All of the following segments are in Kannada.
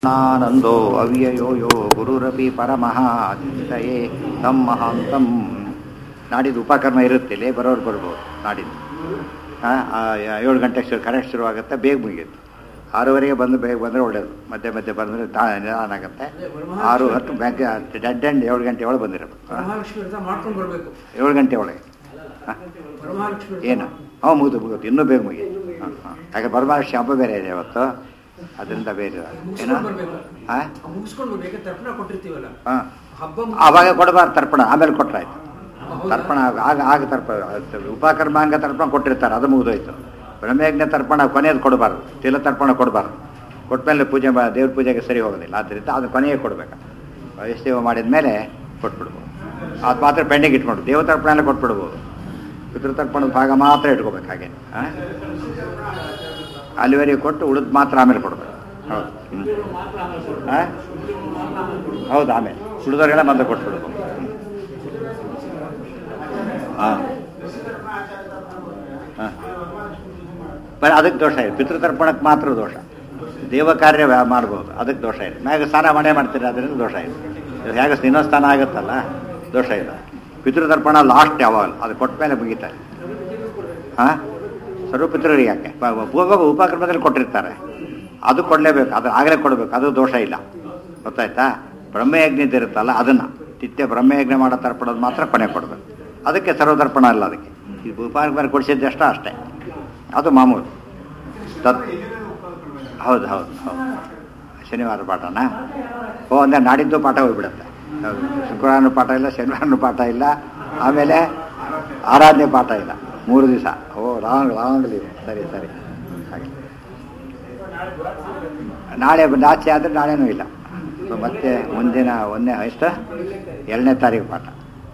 ಆನಂದೋ ಅವ್ಯಯೋ ಯೋ ಗುರುರಪಿ ಪರಮಃ ಚಿಂತೆಯೇ ತಂ ಮಹಾಂತಂ ನಾಡಿದ್ದು ಉಪಕರ್ಮ ಇರುತ್ತೆ ಇಲ್ಲಿ ಬರೋರು ಬರ್ಬೋದು ನಾಡಿದ್ದು ಹಾಂ ಏಳು ಗಂಟೆಗೆ ಶುರು ಕರೆಕ್ಟ್ ಶುರುವಾಗುತ್ತೆ ಬೇಗ ಮುಗಿಯುತ್ತೆ ಆರೂವರೆಗೆ ಬಂದು ಬೇಗ ಬಂದರೆ ಒಳ್ಳೆಯದು ಮಧ್ಯೆ ಮಧ್ಯೆ ಬಂದರೆ ನಿಧಾನ ಆಗುತ್ತೆ ಆರು ಹತ್ತು ಬ್ಯಾಂಕ್ ಡೆಡ್ ಎಂಡ್ ಏಳು ಗಂಟೆ ಒಳಗೆ ಬಂದಿರೋದು ವರಮಹಾಲಕ್ಷ್ಮಿ ವ್ರತ ಮಾಡ್ಕೊಂಡು ಬರ್ಬೇಕು ಏಳು ಗಂಟೆ ಒಳಗೆ ಹಾಂ ವರಮಹಾಲಕ್ಷ್ಮಿ ವ್ರತ ಏನು ಹಾಂ ಮುಗಿದು ಮುಗಿದು ಇನ್ನೂ ಬೇಗ ಮುಗಿಯುತ್ತೆ ಹಾಂ ಹಾಂ ಯಾಕೆ ಬರಮಾಷಿ ಹಬ್ಬ ಬೇರೆ ಇದೆ ಇವತ್ತು ಅದರಿಂದ ಬೇರೆ ಏನು ಮುಗಿಸ್ಕೊಂಡು ಬರ್ಬೇಕು ಹಾಂ ಮುಗಿಸ್ಕೊಂಡು ಬರ್ಬೇಕು ತರ್ಪಣ ಕೊಟ್ಟಿರ್ತೀವಲ್ಲ ಹಾಂ ಹಬ್ಬ ಆವಾಗ ಕೊಡಬಾರ್ದು ತರ್ಪಣ ಆಮೇಲೆ ಕೊಟ್ರಾಯ್ತು ಹೌದಾ? ತರ್ಪಣ ಆಗ- ಆಗ ಆಗ ತರ್ಪ ಉಪಕರ್ಮಾಂಗ ತರ್ಪಣ ಕೊಟ್ಟಿರ್ತಾರೆ ಅದು ಮುಗಿದೋಯ್ತು ಬ್ರಹ್ಮಯಜ್ಞ ತರ್ಪಣ ಕೊನೆಯದು ಕೊಡಬಾರ್ದು ತಿಲ ತರ್ಪಣ ಕೊಡಬಾರ್ದು ಕೊಟ್ಮೇಲೆ ಪೂಜೆ ಮಾ- ದೇವ್ರ ಪೂಜೆಗೆ ಸರಿ ಹೋಗೋದಿಲ್ಲ ಆದ್ದರಿಂದ ಅದು ಕೊನೆಯೇ ಕೊಡಬೇಕು ವಯಸ್ಸೇವ ಮಾಡಿದ ಮೇಲೆ ಕೊಟ್ಬಿಡ್ಬೋದು ಅದು ಮಾತ್ರ ಪೆಂಡಿಂಗ್ ಇಟ್ಕೊಂಡು ದೇವ ತರ್ಪಣ ಎಲ್ಲ ಕೊಟ್ಬಿಡ್ಬೋದು ಪಿತೃತರ್ಪಣದ ಭಾಗ ಮಾತ್ರ ಇಟ್ಕೋಬೇಕು ಹಾಗೆ ಆ? ಅಲ್ಲಿವರೆಗೆ ಕೊಟ್ಟು ಉಳಿದು ಮಾತ್ರ ಆಮೇಲೆ ಕೊಡ್ಬೇಕು ಹೌದು ಹ್ಞೂ ಹಾಂ ಹೌದು ಆಮೇಲೆ ಉಳಿದವರೆಲ್ಲ ಮೊದಲು ಕೊಟ್ಬಿಡ್ಬೇಕು ಹಾಂ ಹಾಂ ಬರೀ ಅದಕ್ಕೆ ದೋಷ ಇದೆ ಪಿತೃತರ್ಪಣಕ್ಕೆ ಮಾತ್ರ ದೋಷ ದೇವ ಕಾರ್ಯ ವ್ಯಾ- ಮಾಡ್ಬೋದು ಅದಕ್ಕೆ ದೋಷ ಇದೆ ಮ್ಯಾಗ ಸ್ನಾನ ಮಾಡೇ ಮಾಡ್ತೀರಿ ಅದರಿಂದ ದೋಷ ಇದೆ ಇದು ಹೇಗೆ ಸ್ನಾನ ಆಗುತ್ತಲ್ಲ ದೋಷ ಇದೆ ಪಿತೃತರ್ಪಣ ಲಾಸ್ಟ್ ಯಾವಾಗ ಅದು ಕೊಟ್ಟ ಮೇಲೆ ಮುಗಿತಾರೆ ಹಾಂ ಸರ್ವಪಿತೃರಿಗೆ ಯಾಕೆ ಪ- ಉಪ ಉಪಕ್ರಮದಲ್ಲಿ ಕೊಟ್ಟಿರ್ತಾರೆ ಅದು ಕೊಡಲೇಬೇಕು ಅದು ಆಗಲೇ ಕೊಡಬೇಕು ಅದು ದೋಷ ಇಲ್ಲ ಗೊತ್ತಾಯ್ತಾ ಬ್ರಹ್ಮಯಜ್ಞದ ಇರುತ್ತಲ್ಲ ಅದನ್ನು ನಿತ್ಯ ಬ್ರಹ್ಮಯಜ್ಞ ಮಾಡೋ ತರ್ಪಣದ ಮಾತ್ರ ಕೊನೆ ಕೊಡಬೇಕು ಅದಕ್ಕೆ ಸರ್ವತರ್ಪಣ ಅಲ್ಲ ಅದಕ್ಕೆ ಈ ಉಪಕ್ರಮ ಕೊಡಿಸಿದ್ದಷ್ಟ ಅಷ್ಟೇ ಅದು ಮಾಮೂಲು ತತ್ ಹೌದು ಹೌದು ಹೌದು ಶನಿವಾರ ಪಾಠನಾ ಓ ಅಂದರೆ ನಾಡಿದ್ದು ಪಾಠ ಹೋಗ್ಬಿಡುತ್ತೆ ಹೌದು ಶುಕ್ರವಾರನೂ ಪಾಠ ಇಲ್ಲ ಶನಿವಾರನೂ ಪಾಠ ಇಲ್ಲ ಆಮೇಲೆ ಆರಾಧನೆ ಪಾಠ ಇಲ್ಲ ಮೂರು ದಿವಸ ಓ ಲಾಂಗ್ ಲಾಂಗ್ ಲೀವ್ ಸರಿ ಸರಿ ಹಾಗೆ ನಾಳೆ ನಾಚೆ ಆದರೆ ನಾಳೆನೂ ಇಲ್ಲ ಸೊ ಮತ್ತೆ ಮುಂದಿನ ಒಂದನೇ ಎಷ್ಟು ಎರಡನೇ ತಾರೀಕು ಪಾಠ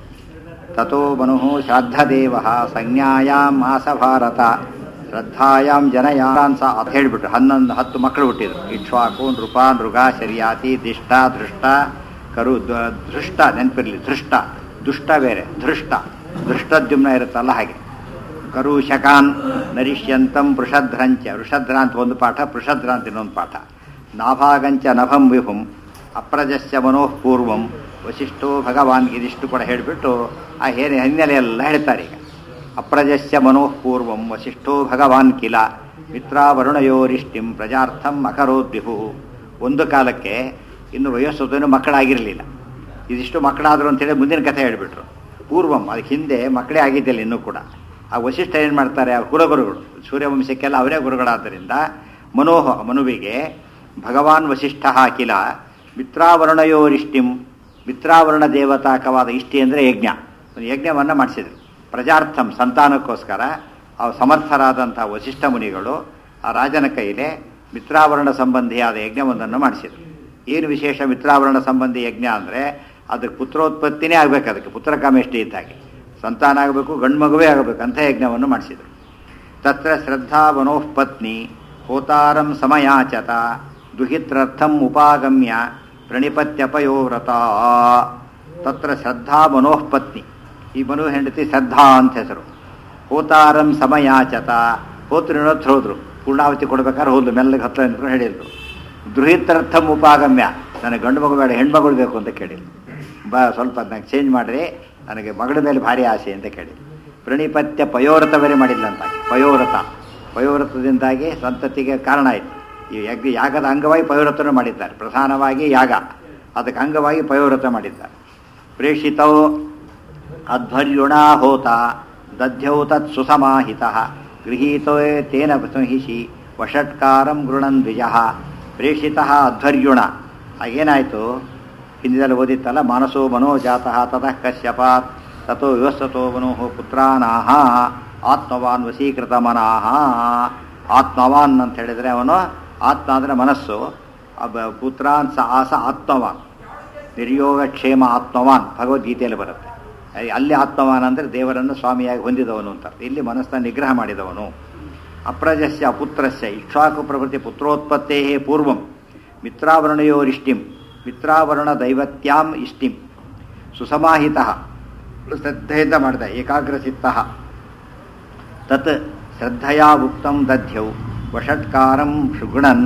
ತಥೋ ಮನು ಶ್ರಾದ್ದದೇವ ಸಂಜ್ಞಾಯಾಂ ಮಾಸ ಭಾರತ ಶ್ರದ್ಧಾಯಾಂ ಜನಯಾನ್ ಸ ಅಂತ ಹೇಳಿಬಿಟ್ರು ಹನ್ನೊಂದು ಹತ್ತು ಮಕ್ಕಳು ಹುಟ್ಟಿದ್ರು ಇಕ್ಷ್ವಾಕು ನೃಪ ನೃಗ ಶರ್ಯಾತಿ ದಿಷ್ಟ ದೃಷ್ಟ ಕರು ದ- ದೃಷ್ಟ ನೆನಪಿರಲಿ ದೃಷ್ಟ ದುಷ್ಟ ಬೇರೆ ದೃಷ್ಟ ದೃಷ್ಟದ್ಯುಮ್ನ ಇರುತ್ತಲ್ಲ ಹಾಗೆ ಕರು ಶಕಾನ್ ನರಿಷ್ಯಂತಂ ವೃಷಧ್ರಂಚ ವೃಷಧ್ರ ಅಂತ ಒಂದು ಪಾಠ ವೃಷಧ್ರ ಅಂತ ಇನ್ನೊಂದು ಪಾಠ ನಾಭಾಗಂಚ ನಭಂ ವಿಭುಂ ಅಪ್ರಜಸ್ಯ ಮನೋಃ ಪೂರ್ವಂ ವಶಿಷ್ಠೋ ಭಗವಾನ್ ಇದಿಷ್ಟು ಕೂಡ ಹೇಳಿಬಿಟ್ಟು ಆ ಹೇರಿ ಹಿನ್ನೆಲೆ ಎಲ್ಲ ಹೇಳ್ತಾರೆ ಈಗ ಅಪ್ರಜಸ್ಯ ಮನೋಃ ಪೂರ್ವಂ ವಶಿಷ್ಠೋ ಭಗವಾನ್ ಕಿಲ ಮಿತ್ರಾವರುಣಯೋರಿಷ್ಟಿಂ ಪ್ರಜಾರ್ಥಂ ಅಕರೋದ್ವಿಭು ಒಂದು ಕಾಲಕ್ಕೆ ಇನ್ನು ವಯಸ್ಸು ಮಕ್ಕಳಾಗಿರಲಿಲ್ಲ ಇದಿಷ್ಟು ಮಕ್ಕಳಾದರು ಅಂತೇಳಿ ಮುಂದಿನ ಕಥೆ ಹೇಳಿಬಿಟ್ರು ಪೂರ್ವಂ ಅದಕ್ಕೆ ಹಿಂದೆ ಮಕ್ಕಳೇ ಆಗಿದ್ದಿಲ್ಲ ಇನ್ನೂ ಕೂಡ ಆ ವಶಿಷ್ಠ ಏನು ಮಾಡ್ತಾರೆ ಅವ್ರ ಕುಲಗುರುಗಳು ಸೂರ್ಯವಂಶಕ್ಕೆಲ್ಲ ಅವರೇ ಗುರುಗಳಾದ್ದರಿಂದ ಮನೋಹ ಮನುವಿಗೆ ಭಗವಾನ್ ವಶಿಷ್ಠ ಕಿಲ ಮಿತ್ರಾವರುಣಯೋರಿಷ್ಟಿಂ ಮಿತ್ರಾವರುಣ ದೇವತಾಕವಾದ ಇಷ್ಟಿ ಅಂದರೆ ಯಜ್ಞ ಒಂದು ಯಜ್ಞವನ್ನು ಮಾಡಿಸಿದರು ಪ್ರಜಾರ್ಥಂ ಸಂತಾನಕ್ಕೋಸ್ಕರ ಆ ಸಮರ್ಥರಾದಂಥ ವಶಿಷ್ಠ ಮುನಿಗಳು ಆ ರಾಜನ ಕೈಲೇ ಮಿತ್ರಾವರಣ ಸಂಬಂಧಿಯಾದ ಯಜ್ಞವೊಂದನ್ನು ಮಾಡಿಸಿದರು ಏನು ವಿಶೇಷ ಮಿತ್ರಾವರಣ ಸಂಬಂಧಿ ಯಜ್ಞ ಅಂದರೆ ಅದಕ್ಕೆ ಪುತ್ರೋತ್ಪತ್ತಿನೇ ಆಗಬೇಕು ಅದಕ್ಕೆ ಪುತ್ರ ಕಾಮೇಷ್ಟಿ ಇದ್ದಾಗೆ ಸಂತಾನ ಆಗಬೇಕು ಗಂಡು ಮಗುವೇ ಆಗಬೇಕು ಅಂಥ ಯಜ್ಞವನ್ನು ಮಾಡಿಸಿದರು ತತ್ರ ಶ್ರದ್ಧಾ ಮನೋಃ ಪತ್ನಿ ಹೋತಾರಂ ಸಮಯಾಚತ ದುಹಿತ್ರರ್ಥಂ ಉಪಾಗಮ್ಯ ಪ್ರಣಿಪತ್ಯಪಯೋ ವ್ರತ ತತ್ರ ಶ್ರದ್ಧಾ ಮನೋಃ ಪತ್ನಿ ಈ ಮನು ಹೆಂಡತಿ ಶ್ರದ್ಧಾ ಅಂತ ಹೆಸರು ಹೋತಾರಂ ಸಮಯಾಚತ ಹೋತ್ರು ಹತ್ರ ಹೋದ್ರು ಪೂರ್ಣಾವತಿ ಕೊಡ್ಬೇಕಾದ್ರೆ ಹೋದ್ಲು ಮೆಲ್ಲಗೆ ಹತ್ರ ನಿಂತ್ಕೊಂಡು ಹೇಳಿದ್ರು ದುಹಿತ್ರರ್ಥಂ ಉಪಾಗಮ್ಯ ನನಗೆ ಗಂಡು ಮಗು ಬೇಡ ಹೆಣ್ಮಗಳು ಬೇಕು ಅಂತ ಕೇಳಿದ್ರು ಬಾ ಸ್ವಲ್ಪ ನನಗೆ ಚೇಂಜ್ ಮಾಡಿರಿ ನನಗೆ ಮಗಳ ಮೇಲೆ ಭಾರಿ ಆಸೆ ಅಂತ ಕೇಳಿದ್ರು ಪ್ರಣಿಪತ್ಯ ಪಯೋವ್ರತ ಬೇರೆ ಮಾಡಿದ್ಲಂತಾಗಿ ಪಯೋವ್ರತ ಪಯೋವ್ರತದಿಂದಾಗಿ ಸಂತತಿಗೆ ಕಾರಣ ಆಯಿತು ಈ ಯಜ್ಞ ಯಾಗದ ಅಂಗವಾಗಿ ಪಯೋವ್ರತನೂ ಮಾಡಿದ್ದಾರೆ ಪ್ರಧಾನವಾಗಿ ಯಾಗ ಅದಕ್ಕೆ ಅಂಗವಾಗಿ ಪಯೋವ್ರತ ಮಾಡಿದ್ದಾರೆ ಪ್ರೇಷಿತೋ ಅಧ್ವರ್ಯುಣಾ ಹೋತ ದಧ್ಯೌ ತತ್ ಸುಸಮಾಹಿತ ಗೃಹೀತೋ ತೇನ ಸಂಹಿಷಿ ವಷಟ್ಕಾರಂ ಗೃಣನ್ ದ್ವಿಜ ಪ್ರೇಷಿತ ಅಧ್ವರ್ಯುಣ ಆಗೇನಾಯಿತು ಹಿಂದಿನಲ್ಲಿ ಓದಿತ್ತಲ್ಲ ಮಾನಸೋ ಮನೋಜಾತಃ ತತಃ ಕಶ್ಯಪಾತ್ ತಥೋ ವ್ಯವಸ್ಥತೋ ಮನೋ ಪುತ್ರಾನಾಹ ಆತ್ಮವಾನ್ ವಶೀಕೃತ ಮನಾಹ ಆತ್ಮವಾನ್ ಅಂತ ಹೇಳಿದರೆ ಅವನು ಆತ್ಮ ಅಂದರೆ ಮನಸ್ಸು ಅಬ- ಪುತ್ರಾನ್ ಸ ಆಸ ಆತ್ಮವಾನ್ ನಿರ್ಯೋಗ ಕ್ಷೇಮ ಆತ್ಮವಾನ್ ಭಗವದ್ಗೀತೆಯಲ್ಲಿ ಬರುತ್ತೆ ಅಲ್ಲಿ- ಅಲ್ಲಿ ಆತ್ಮವಾನ್ ಅಂದರೆ ದೇವರನ್ನು ಸ್ವಾಮಿಯಾಗಿ ಹೊಂದಿದವನು ಅಂತ ಇಲ್ಲಿ ಮನಸ್ಸನ್ನ ನಿಗ್ರಹ ಮಾಡಿದವನು ಅಪ್ರಜಸ್ಯ ಅಪುತ್ರಸ್ಯ ಇಕ್ಷ್ವಾಕು ಪ್ರಭೃತಿ ಪುತ್ರೋತ್ಪತ್ತೇ ಪೂರ್ವಂ ಮಿತ್ರಾವರುಣಯೋರಿಷ್ಟಿಂ ಮಿತ್ರಾವರುಣ ದೈವತ್ಯಾಂ ಇಷ್ಟಿಂ ಸುಸಮಾಹಿತ ಶ್ರದ್ಧೆಯಿಂದ ಮಾಡಿದ ಏಕಾಗ್ರಚಿತ್ತ ತತ್ ಶ್ರದ್ಧೆಯ ಉಕ್ತಂ ದಧ್ಯೌ ವಷಟ್ಕಾರಂ ಶುಗುಣನ್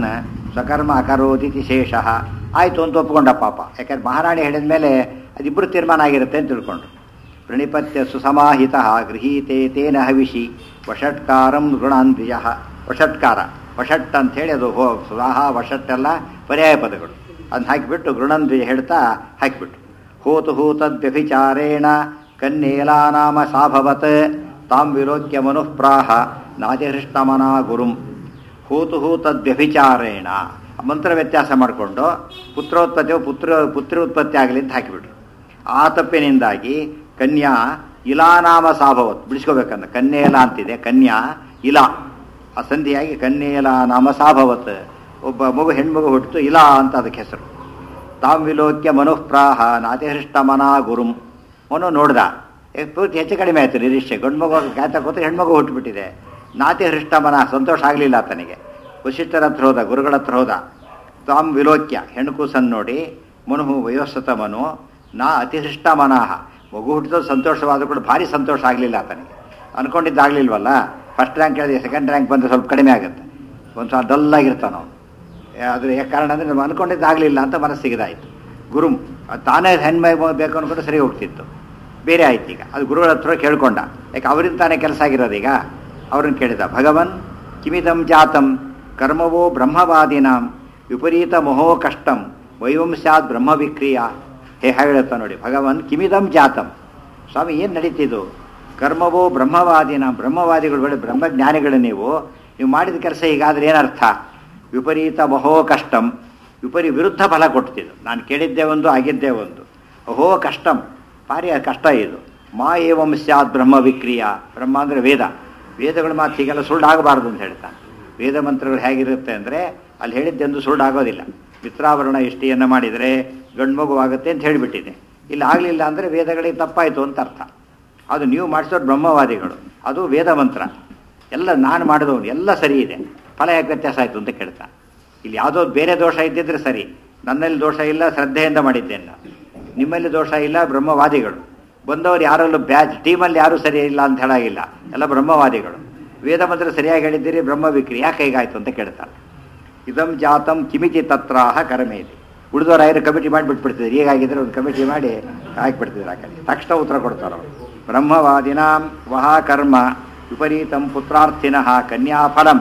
ಸ್ವಕರ್ಮ ಅಕರೋದಿತಿ ಶೇಷ ಆಯಿತು ಅಂತ ಒಪ್ಕೊಂಡ ಪಾಪ ಯಾಕಂದ್ರೆ ಮಹಾರಾಣಿ ಹೇಳಿದ ಮೇಲೆ ಅದಿಬ್ಬರು ತೀರ್ಮಾನ ಆಗಿರುತ್ತೆ ಅಂತ ತಿಳ್ಕೊಂಡ್ರು ಪ್ರಣಿಪತ್ಯ ಸುಸಮಾಹಿತ ಗೃಹೀತೆ ತೇನ ಹವಿಷಿ ವಷಟ್ಕಾರಂ ಋಣಾಂದ್ರಿಯ ವಷಟ್ಕಾರ ವಷಟ್ ಅಂಥೇಳಿ ಅದು ಹೋ ಸುಧಾಹ ವಷಟ್ ಎಲ್ಲ ಪರ್ಯಾಯ ಪದಗಳು ಅದನ್ನ ಹಾಕಿಬಿಟ್ಟು ಗೃಣಂದ್ರಿಯ ಹೇಳ್ತಾ ಹಾಕಿಬಿಟ್ಟು ಹೋತು ಹೂತದ್ವ್ಯಭಿಚಾರೇಣ ಕನ್ನೇಲಾ ನಾಮ ಸಾಭವತ್ ತಾಂ ವಿಲೋಕ್ಯ ಮನುಃಪ್ರಾಹ ನಾತಿಹೃಷ್ಟಮನಾ ಗುರುಂ ಹೂತು ಹೂತದ್ವ್ಯಭಿಚಾರೇಣ ಮಂತ್ರ ವ್ಯತ್ಯಾಸ ಮಾಡಿಕೊಂಡು ಪುತ್ರೋತ್ಪತ್ತಿ ಪುತ್ರ ಪುತ್ರೋತ್ಪತ್ತಿ ಆಗಲಿ ಅಂತ ಹಾಕಿಬಿಟ್ರು ಆ ತಪ್ಪಿನಿಂದಾಗಿ ಕನ್ಯಾ ಇಲಾನಾಮ ಸಾಭವತ್ ಬಿಡಿಸ್ಕೋಬೇಕಂದ ಕನ್ಯೇಲ ಅಂತಿದೆ ಕನ್ಯಾ ಇಲಾ ಆ ಸಂಧಿಯಾಗಿ ಕನ್ಯೇಲ ನಾಮ ಸಾಭವತ್ ಒಬ್ಬ ಮಗು ಹೆಣ್ಮಗು ಹುಟ್ಟಿತು ಇಲಾ ಅಂತ ಅದಕ್ಕೆ ಹೆಸರು ತಾಂ ವಿಲೋಕ್ಯ ಮನುಃಪ್ರಾಹ ನಾತಿಹೃಷ್ಟ ಮನಾ ಗುರುಂ ಮನು ನೋಡ್ದ ಏ, ಪೂರ್ತಿ ಹೆಚ್ಚು ಕಡಿಮೆ ಆಯ್ತು ನಿರೀಕ್ಷೆ ಗಂಡು ಮಗು ಗಾತ ಕೂತು ಹೆಣ್ಮಗು ಹುಟ್ಟುಬಿಟ್ಟಿದೆ ನಾತಿ ಹೃಷ್ಟ ಮನ ಸಂತೋಷ ಆಗಲಿಲ್ಲ ಆತನಿಗೆ ವಶಿಷ್ಠರ ಹತ್ರ ಹೋದ ಗುರುಗಳ ಹತ್ರ ಹೋದ ತಾಂ ವಿಲೋಕ್ಯ ಹೆಣ್ಣು ಕೂಸನ್ನು ನೋಡಿ ಮನುಹು ವಯೋಸ್ಸತ ಮನು ನಾ ಅತಿಹೃಷ್ಟ ಮನಃ ಮಗು ಹುಟ್ಟಿದ ಸಂತೋಷವಾದ ಕೂಡ ಭಾರಿ ಸಂತೋಷ ಆಗಲಿಲ್ಲ ಆತನಿಗೆ ಅನ್ಕೊಂಡಿದ್ದಾಗಲಿಲ್ವಲ್ಲ ಫಸ್ಟ್ ರ್ಯಾಂಕ್ ಹೇಳಿದೆ ಸೆಕೆಂಡ್ ರ್ಯಾಂಕ್ ಬಂದರೆ ಸ್ವಲ್ಪ ಕಡಿಮೆ ಆಗುತ್ತೆ ಒಂದು ಸ್ವಲ್ಪ ಡಲ್ಲಾಗಿರ್ತಾನೆ ಅವನು ಅದ್ರ ಯಾಕೆ ಕಾರಣ ಅಂದರೆ ನಾವು ಅನ್ಕೊಂಡಿದ್ದಾಗಲಿಲ್ಲ ಅಂತ ಮನಸ್ಸಿಗಿದಾಯಿತು ಗುರುಂ ಅದ್ ತಾನೇ ಹೆಣ್ಮೈ ಬೇಕು ಅನ್ಕೊಂಡು ಸರಿ ಹೋಗ್ತಿತ್ತು ಬೇರೆ ಆಯ್ತು ಈಗ ಅದು ಗುರುಗಳ ಹತ್ರ ಕೇಳ್ಕೊಂಡ ಯಾಕೆ ಅವರಿಂದ ತಾನೇ ಕೆಲಸ ಆಗಿರೋದು ಈಗ ಅವ್ರನ್ನ ಕೇಳಿದ ಭಗವನ್ ಕಿಮಿದಂ ಜಾತಂ ಕರ್ಮವೋ ಬ್ರಹ್ಮವಾದಿನಾಂ ವಿಪರೀತ ಮಹೋ ಕಷ್ಟಂ ವೈವಂಸ್ಯಾತ್ ಬ್ರಹ್ಮ ವಿಕ್ರಿಯ ಹೇ ಹೇಳುತ್ತ ನೋಡಿ ಭಗವನ್ ಕಿಮಿದಂ ಜಾತಂ ಸ್ವಾಮಿ ಏನು ನಡೀತಿದ್ದು ಕರ್ಮವೋ ಬ್ರಹ್ಮವಾದಿನ ಬ್ರಹ್ಮವಾದಿಗಳು ಬೇಡ ಬ್ರಹ್ಮಜ್ಞಾನಿಗಳು ನೀವು ನೀವು ಮಾಡಿದ ಕೆಲಸ ಹೀಗಾದ್ರೆ ಏನರ್ಥ ವಿಪರೀತ ಮಹೋ ಕಷ್ಟಂ ವಿಪರಿ ವಿರುದ್ಧ ಫಲ ಕೊಡ್ತಿದ್ದು ನಾನು ಕೇಳಿದ್ದೇ ಒಂದು ಆಗಿದ್ದೇ ಒಂದು ಅಹೋ ಕಷ್ಟಂ ಭಾರಿ ಕಷ್ಟ ಇದು ಮಾ ಏವಂ ಸ್ಯಾತ್ ಬ್ರಹ್ಮ ವಿಕ್ರಿಯ ಬ್ರಹ್ಮ ಅಂದರೆ ವೇದ ವೇದಗಳ ಮಾತು ಹೀಗೆಲ್ಲ ಸುಳ್ಳಾಗಬಾರ್ದು ಅಂತ ಹೇಳ್ತಾನೆ ವೇದ ಮಂತ್ರಗಳು ಹೇಗಿರುತ್ತೆ ಅಂದರೆ ಅಲ್ಲಿ ಹೇಳಿದ್ದೆಂದು ಸುಳ್ಳಾಗೋದಿಲ್ಲ ಮಿತ್ರಾವರಣ ಇಷ್ಟಿಯನ್ನು ಮಾಡಿದರೆ ಗಂಡು ಮಗು ಆಗುತ್ತೆ ಅಂತ ಹೇಳಿಬಿಟ್ಟಿದೆ ಇಲ್ಲಿ ಆಗಲಿಲ್ಲ ಅಂದರೆ ವೇದಗಳಿಗೆ ತಪ್ಪಾಯಿತು ಅಂತ ಅರ್ಥ ಅದು ನೀವು ಮಾಡಿಸೋರು ಬ್ರಹ್ಮವಾದಿಗಳು ಅದು ವೇದ ಮಂತ್ರ ಎಲ್ಲ ನಾನು ಮಾಡಿದವನು ಎಲ್ಲ ಸರಿ ಇದೆ ಫಲ ಯಾಕೆ ವ್ಯತ್ಯಾಸ ಆಯಿತು ಅಂತ ಕೇಳ್ತಾ ಇಲ್ಲಿ ಯಾವುದೋ ಬೇರೆ ದೋಷ ಇದ್ದಿದ್ರೆ ಸರಿ ನನ್ನಲ್ಲಿ ದೋಷ ಇಲ್ಲ ಶ್ರದ್ಧೆಯಿಂದ ಮಾಡಿದ್ದೇನೆ ನಾನು ನಿಮ್ಮಲ್ಲಿ ದೋಷ ಇಲ್ಲ ಬ್ರಹ್ಮವಾದಿಗಳು ಬಂದವರು ಯಾರಲ್ಲೂ ಬ್ಯಾಚ್ ಟೀಮಲ್ಲಿ ಯಾರೂ ಸರಿ ಇಲ್ಲ ಅಂತ ಹೇಳಾಗಿಲ್ಲ ಎಲ್ಲ ಬ್ರಹ್ಮವಾದಿಗಳು ವೇದ ಮಂತ್ರ ಸರಿಯಾಗಿ ಹೇಳಿದ್ದೀರಿ ಬ್ರಹ್ಮ ವಿಕ್ರಿ ಯಾಕೆ ಹೀಗಾಯ್ತು ಅಂತ ಕೇಳ್ತಾರೆ ಇದಂ ಜಾತಂ ಕಿಮಿತಿ ತತ್ರಾಹ ಕರಮೇದಿ ಉಳಿದವರು ಐದು ಕಮಿಟಿ ಮಾಡಿ ಬಿಟ್ಬಿಡ್ತಿದ್ರು ಹೀಗಾಗಿದ್ರೆ ಒಂದು ಕಮಿಟಿ ಮಾಡಿ ಹಾಕಿಬಿಡ್ತಿದ್ರು ಆ ಕಡೆ ತಕ್ಷಣ ಉತ್ತರ ಕೊಡ್ತಾರೆ ಅವರು ಬ್ರಹ್ಮವಾದಿನಾಂ ವಹ ಕರ್ಮ ವಿಪರೀತಂ ಪುತ್ರಾರ್ಥಿನಃ ಕನ್ಯಾಫಲಂ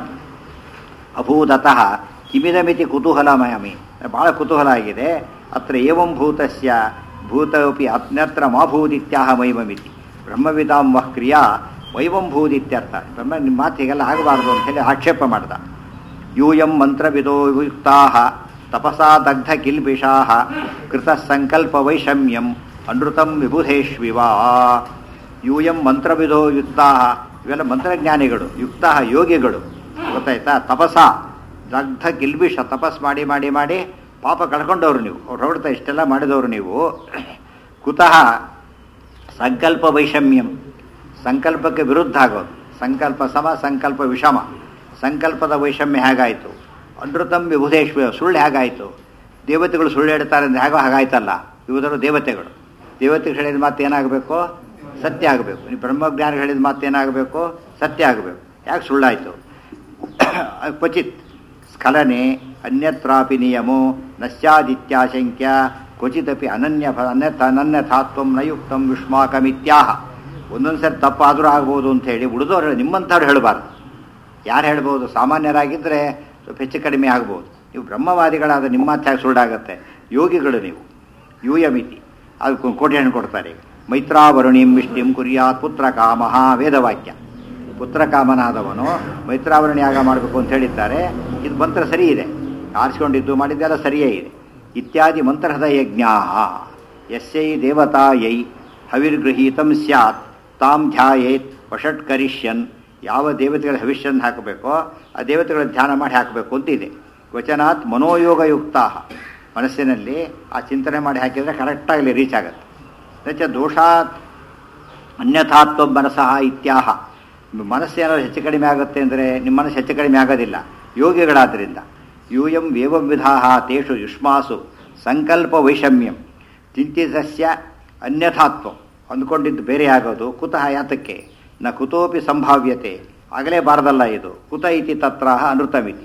ಅಭೂತತಃ ಕಿಮಿದಮಿತಿ ಕುತೂಹಲಮಯಮಿ ಭಾಳ ಕುತೂಹಲ ಆಗಿದೆ ಅತ್ರ ಏವಂ ಭೂತಸ್ಯ ಭೂತೋಪಿ ಅನ್ಯತ್ರ ಮಾಭೂದಿತ್ಯಾಹ ಮೈಮಮಿತಿ ಬ್ರಹ್ಮವಿದಾಂ ವಃ ಕ್ರಿಯಾ ವೈವಂ ಭೂದಿತ್ಯರ್ಥ ಬ್ರಹ್ಮ ನಿಮ್ಮ ಮಾತು ಹೀಗೆಲ್ಲ ಆಗಬಾರ್ದು ಅಂತ ಹೇಳಿ ಆಕ್ಷೇಪ ಮಾಡ್ದ ಯೂಯಂ ಮಂತ್ರವಿದೋ ಯುಕ್ತಾ ತಪಸಾ ದಗ್ಧ ಕಿಲ್ಬಿಷಾ ಕೃತ ಸಂಕಲ್ಪ ವೈಷಮ್ಯಂ ಅನೃತಂ ವಿಬುಧೇಶ್ವಿವಾ ಯೂಯಂ ಮಂತ್ರವಿದೋ ಯುಕ್ತಾ ಇವೆಲ್ಲ ಮಂತ್ರಜ್ಞಾನಿಗಳು ಯುಕ್ತ ಯೋಗಿಗಳು ಗೊತ್ತಾಯ್ತಾ ತಪಸ ದಗ್ಧ ಕಿಲ್ಬಿಷ ತಪಸ್ ಮಾಡಿ ಮಾಡಿ ಮಾಡಿ ಪಾಪ ಕಳ್ಕೊಂಡವ್ರು ನೀವು ಅವ್ರು ಹೊರಡ್ತಾ ಇಷ್ಟೆಲ್ಲ ಮಾಡಿದವರು ನೀವು ಕುತಃ ಸಂಕಲ್ಪ ವೈಷಮ್ಯಂ ಸಂಕಲ್ಪಕ್ಕೆ ವಿರುದ್ಧ ಆಗೋದು ಸಂಕಲ್ಪ ಸಮ ಸಂಕಲ್ಪ ವಿಷಮ ಸಂಕಲ್ಪದ ವೈಷಮ್ಯ ಹೇಗಾಯಿತು ಅನೃತಂ ವಿಭುಧೇಶ್ವ ಸುಳ್ಳು ಹೇಗಾಯಿತು ದೇವತೆಗಳು ಸುಳ್ಳು ಹೇಳ್ತಾರೆ ಅಂದರೆ ಹೇಗೋ ಹಾಗಾಯ್ತಲ್ಲ ಇವುದರು ದೇವತೆಗಳು ದೇವತೆಗಳು ಹೇಳಿದ ಮಾತು ಏನಾಗಬೇಕು ಸತ್ಯ ಆಗಬೇಕು ನೀವು ಬ್ರಹ್ಮಜ್ಞಾನಿಗಳು ಹೇಳಿದ ಮಾತು ಏನಾಗಬೇಕು ಸತ್ಯ ಆಗಬೇಕು ಯಾಕೆ ಸುಳ್ಳಾಯಿತು ಕ್ವಚಿತ್ ಸ್ಖಲನೆ ಅನ್ಯತ್ರಾಪಿ ನಿಯಮೋ ನಶ್ಯಾದಿತ್ಯಾಶಂಕ್ಯ ಕ್ವಚಿದಪಿ ಅನನ್ಯ ಅನ್ಯಥ ಅನನ್ಯಥಾತ್ವಂ ನಯುಕ್ತಂ ವಿಷ್ಮಾಕಮಿತ್ಯಾಹ ಒಂದೊಂದು ಸರಿ ತಪ್ಪಾದರೂ ಆಗ್ಬೋದು ಅಂತ ಹೇಳಿ ಉಳಿದವ್ರು ನಿಮ್ಮಂಥವ್ರು ಹೇಳಬಾರ್ದು ಯಾರು ಹೇಳ್ಬೋದು ಸಾಮಾನ್ಯರಾಗಿದ್ದರೆ ಸ್ವಲ್ಪ ಹೆಚ್ಚು ಕಡಿಮೆ ಆಗ್ಬೋದು ನೀವು ಬ್ರಹ್ಮವಾದಿಗಳಾದ ನಿಮ್ಮ ಮಾತಾಗಿ ಸುಳ್ಳಾಗತ್ತೆ ಯೋಗಿಗಳು ನೀವು ಯೂಯಮಿತಿ ಅದು ಕೋಟಿ ಹಣ್ಣು ಕೊಡ್ತಾರೆ ಈಗ ಮೈತ್ರಾವರುಣಿಂ ವಿಷ್ಟಿಂ ಕುರ್ಯಾತ್ ಪುತ್ರ ಕಾಮಃ ವೇದವಾಕ್ಯ ಪುತ್ರ ಕಾಮನಾದವನು ಮೈತ್ರಾವರಣಿ ಯಾಗ ಮಾಡಬೇಕು ಅಂತ ಹೇಳಿದ್ದಾರೆ ಇದು ಮಂತ್ರ ಸರಿ ಇದೆ ಆರಿಸಿಕೊಂಡಿದ್ದು ಮಾಡಿದ್ದೆಲ್ಲ ಸರಿಯೇ ಇದೆ ಇತ್ಯಾದಿ ಮಂತ್ರದ ಯಜ್ಞಾ ಯಸ್ಯೈ ದೇವತಾ ಯೈ ಹವಿರ್ಗೃಹೀತಂ ಸ್ಯಾತ್ ತಾಂ ಧ್ಯಾಯೇತ್ ವಷಟ್ಕರಿಷ್ಯನ್ ಯಾವ ದೇವತೆಗಳ ಹವಿಷ್ಯನ್ ಹಾಕಬೇಕೋ ಆ ದೇವತೆಗಳ ಧ್ಯಾನ ಮಾಡಿ ಹಾಕಬೇಕು ಅಂತ ಇದೆ ವಚನಾತ್ ಮನೋಯೋಗಯುಕ್ತ ಮನಸ್ಸಿನಲ್ಲಿ ಆ ಚಿಂತನೆ ಮಾಡಿ ಹಾಕಿದರೆ ಕರೆಕ್ಟಾಗಿ ರೀಚ್ ಆಗುತ್ತೆ ನಚ ದೋಷಾತ್ ಅನ್ಯಥಾತ್ವ ಮನಸಃ ಇತ್ಯಾಹ ಮನಸ್ಸೇನಾದ್ರು ಹೆಚ್ಚು ಕಡಿಮೆ ಆಗುತ್ತೆ ಅಂದರೆ ನಿಮ್ಮ ಮನಸ್ಸು ಹೆಚ್ಚು ಕಡಿಮೆ ಆಗೋದಿಲ್ಲ ಯೋಗಿಗಳಾದ್ದರಿಂದ ಯೂಯಂ ಏವಂ ವಿಧಾ ತೇಷು ಯುಷ್ಮಾಸು ಸಂಕಲ್ಪ ವೈಷಮ್ಯಂ ಚಿಂತಿತಸ್ಯ ಅನ್ಯಥಾತ್ವ ಅಂದ್ಕೊಂಡಿದ್ದು ಬೇರೆ ಆಗೋದು ಕುತಃ ಯಾತಕ್ಕೆ ನ ಕುತೋಪಿ ಸಂಭಾವ್ಯತೆ ಆಗಲೇ ಬಾರದಲ್ಲ ಇದು ಕುತ ಇತಿ ತತ್ರ ಅನೃತಮಿತಿ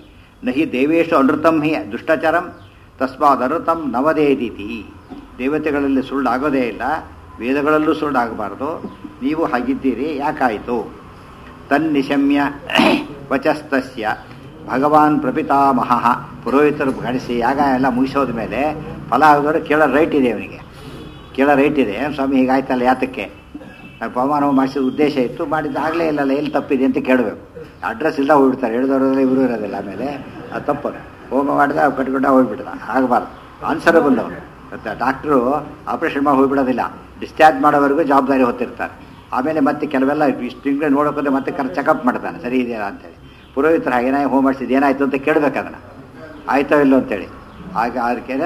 ನಹಿ ದೇವೇಶು ಅನೃತಂ ಹಿ ದುಷ್ಟಚರಂ ತಸ್ಮಾದ್ ಅನೃತಂ ನವದೇದಿತಿ ದೇವತೆಗಳಲ್ಲಿ ಸುಳ್ಳಾಗೋದೇ ಇಲ್ಲ ವೇದಗಳಲ್ಲೂ ಸುಳ್ಳಾಗಬಾರ್ದು ನೀವು ಹಾಗಿದ್ದೀರಿ ಯಾಕಾಯಿತು ತನ್ನಿಶಮ್ಯ ವಚಸ್ತಸ್ಯ ಭಗವಾನ್ ಪ್ರಪಿತಾಮಹ ಪುರೋಹಿತರು ಗಳಿಸಿ ಯಾಗ ಎಲ್ಲ ಮುಗಿಸೋದ ಮೇಲೆ ಫಲ ಆಗೋದ್ರೆ ಕೇಳೋ ರೈಟ್ ಇದೆ ಅವನಿಗೆ ಕೇಳೋ ರೈಟ್ ಇದೆ ಏನ್ ಸ್ವಾಮಿ ಹೀಗಾಯ್ತಲ್ಲ ಯಾತಕ್ಕೆ ನಾನು ಪವಮಾನ ಮಾಡಿಸಿದ ಉದ್ದೇಶ ಇತ್ತು ಮಾಡಿದ್ದು ಆಗಲೇ ಇಲ್ಲಲ್ಲ ಎಲ್ಲಿ ತಪ್ಪಿದೆ ಅಂತ ಕೇಳಬೇಕು ಅಡ್ರೆಸ್ ಇಲ್ಲ ಹೋಗ್ಬಿಡ್ತಾರೆ ಹೇಳಿದವರೆಲ್ಲ ಇವರು ಇರೋದಿಲ್ಲ ಆಮೇಲೆ ಅದು ತಪ್ಪು ಹೋಮ ಮಾಡಿದ ಕಟ್ಕೊಂಡ ಹೋಗ್ಬಿಡ್ದ ಆಗಬಾರ್ದು ಆನ್ಸರಬಲ್ ಅವನು ಮತ್ತು ಡಾಕ್ಟ್ರು ಆಪರೇಷನ್ ಮಾಡಿ ಹೋಗ್ಬಿಡೋದಿಲ್ಲ ಡಿಸ್ಚಾರ್ಜ್ ಮಾಡೋವರೆಗೂ ಜವಾಬ್ದಾರಿ ಹೊತ್ತಿರ್ತಾರೆ ಆಮೇಲೆ ಮತ್ತೆ ಕೆಲವೆಲ್ಲ ಇಷ್ಟು ತಿಂಗಳು ನೋಡೋಕೋದ್ರೆ ಮತ್ತೆ ಕರ್ ಚೆಕಪ್ ಮಾಡ್ತಾನೆ ಸರಿ ಇದೆಯಾ ಅಂತೇಳಿ ಪುರೋಹಿತರು ಹಾಗೇನಾಗಿ ಹೋಮ ಮಾಡಿಸಿದ್ದು ಏನಾಯ್ತು ಅಂತ ಕೇಳಬೇಕು ಅದನ್ನು ಆಯ್ತೋ ಇಲ್ಲೋ ಅಂತೇಳಿ ಆಗ ಅದಕ್ಕೆ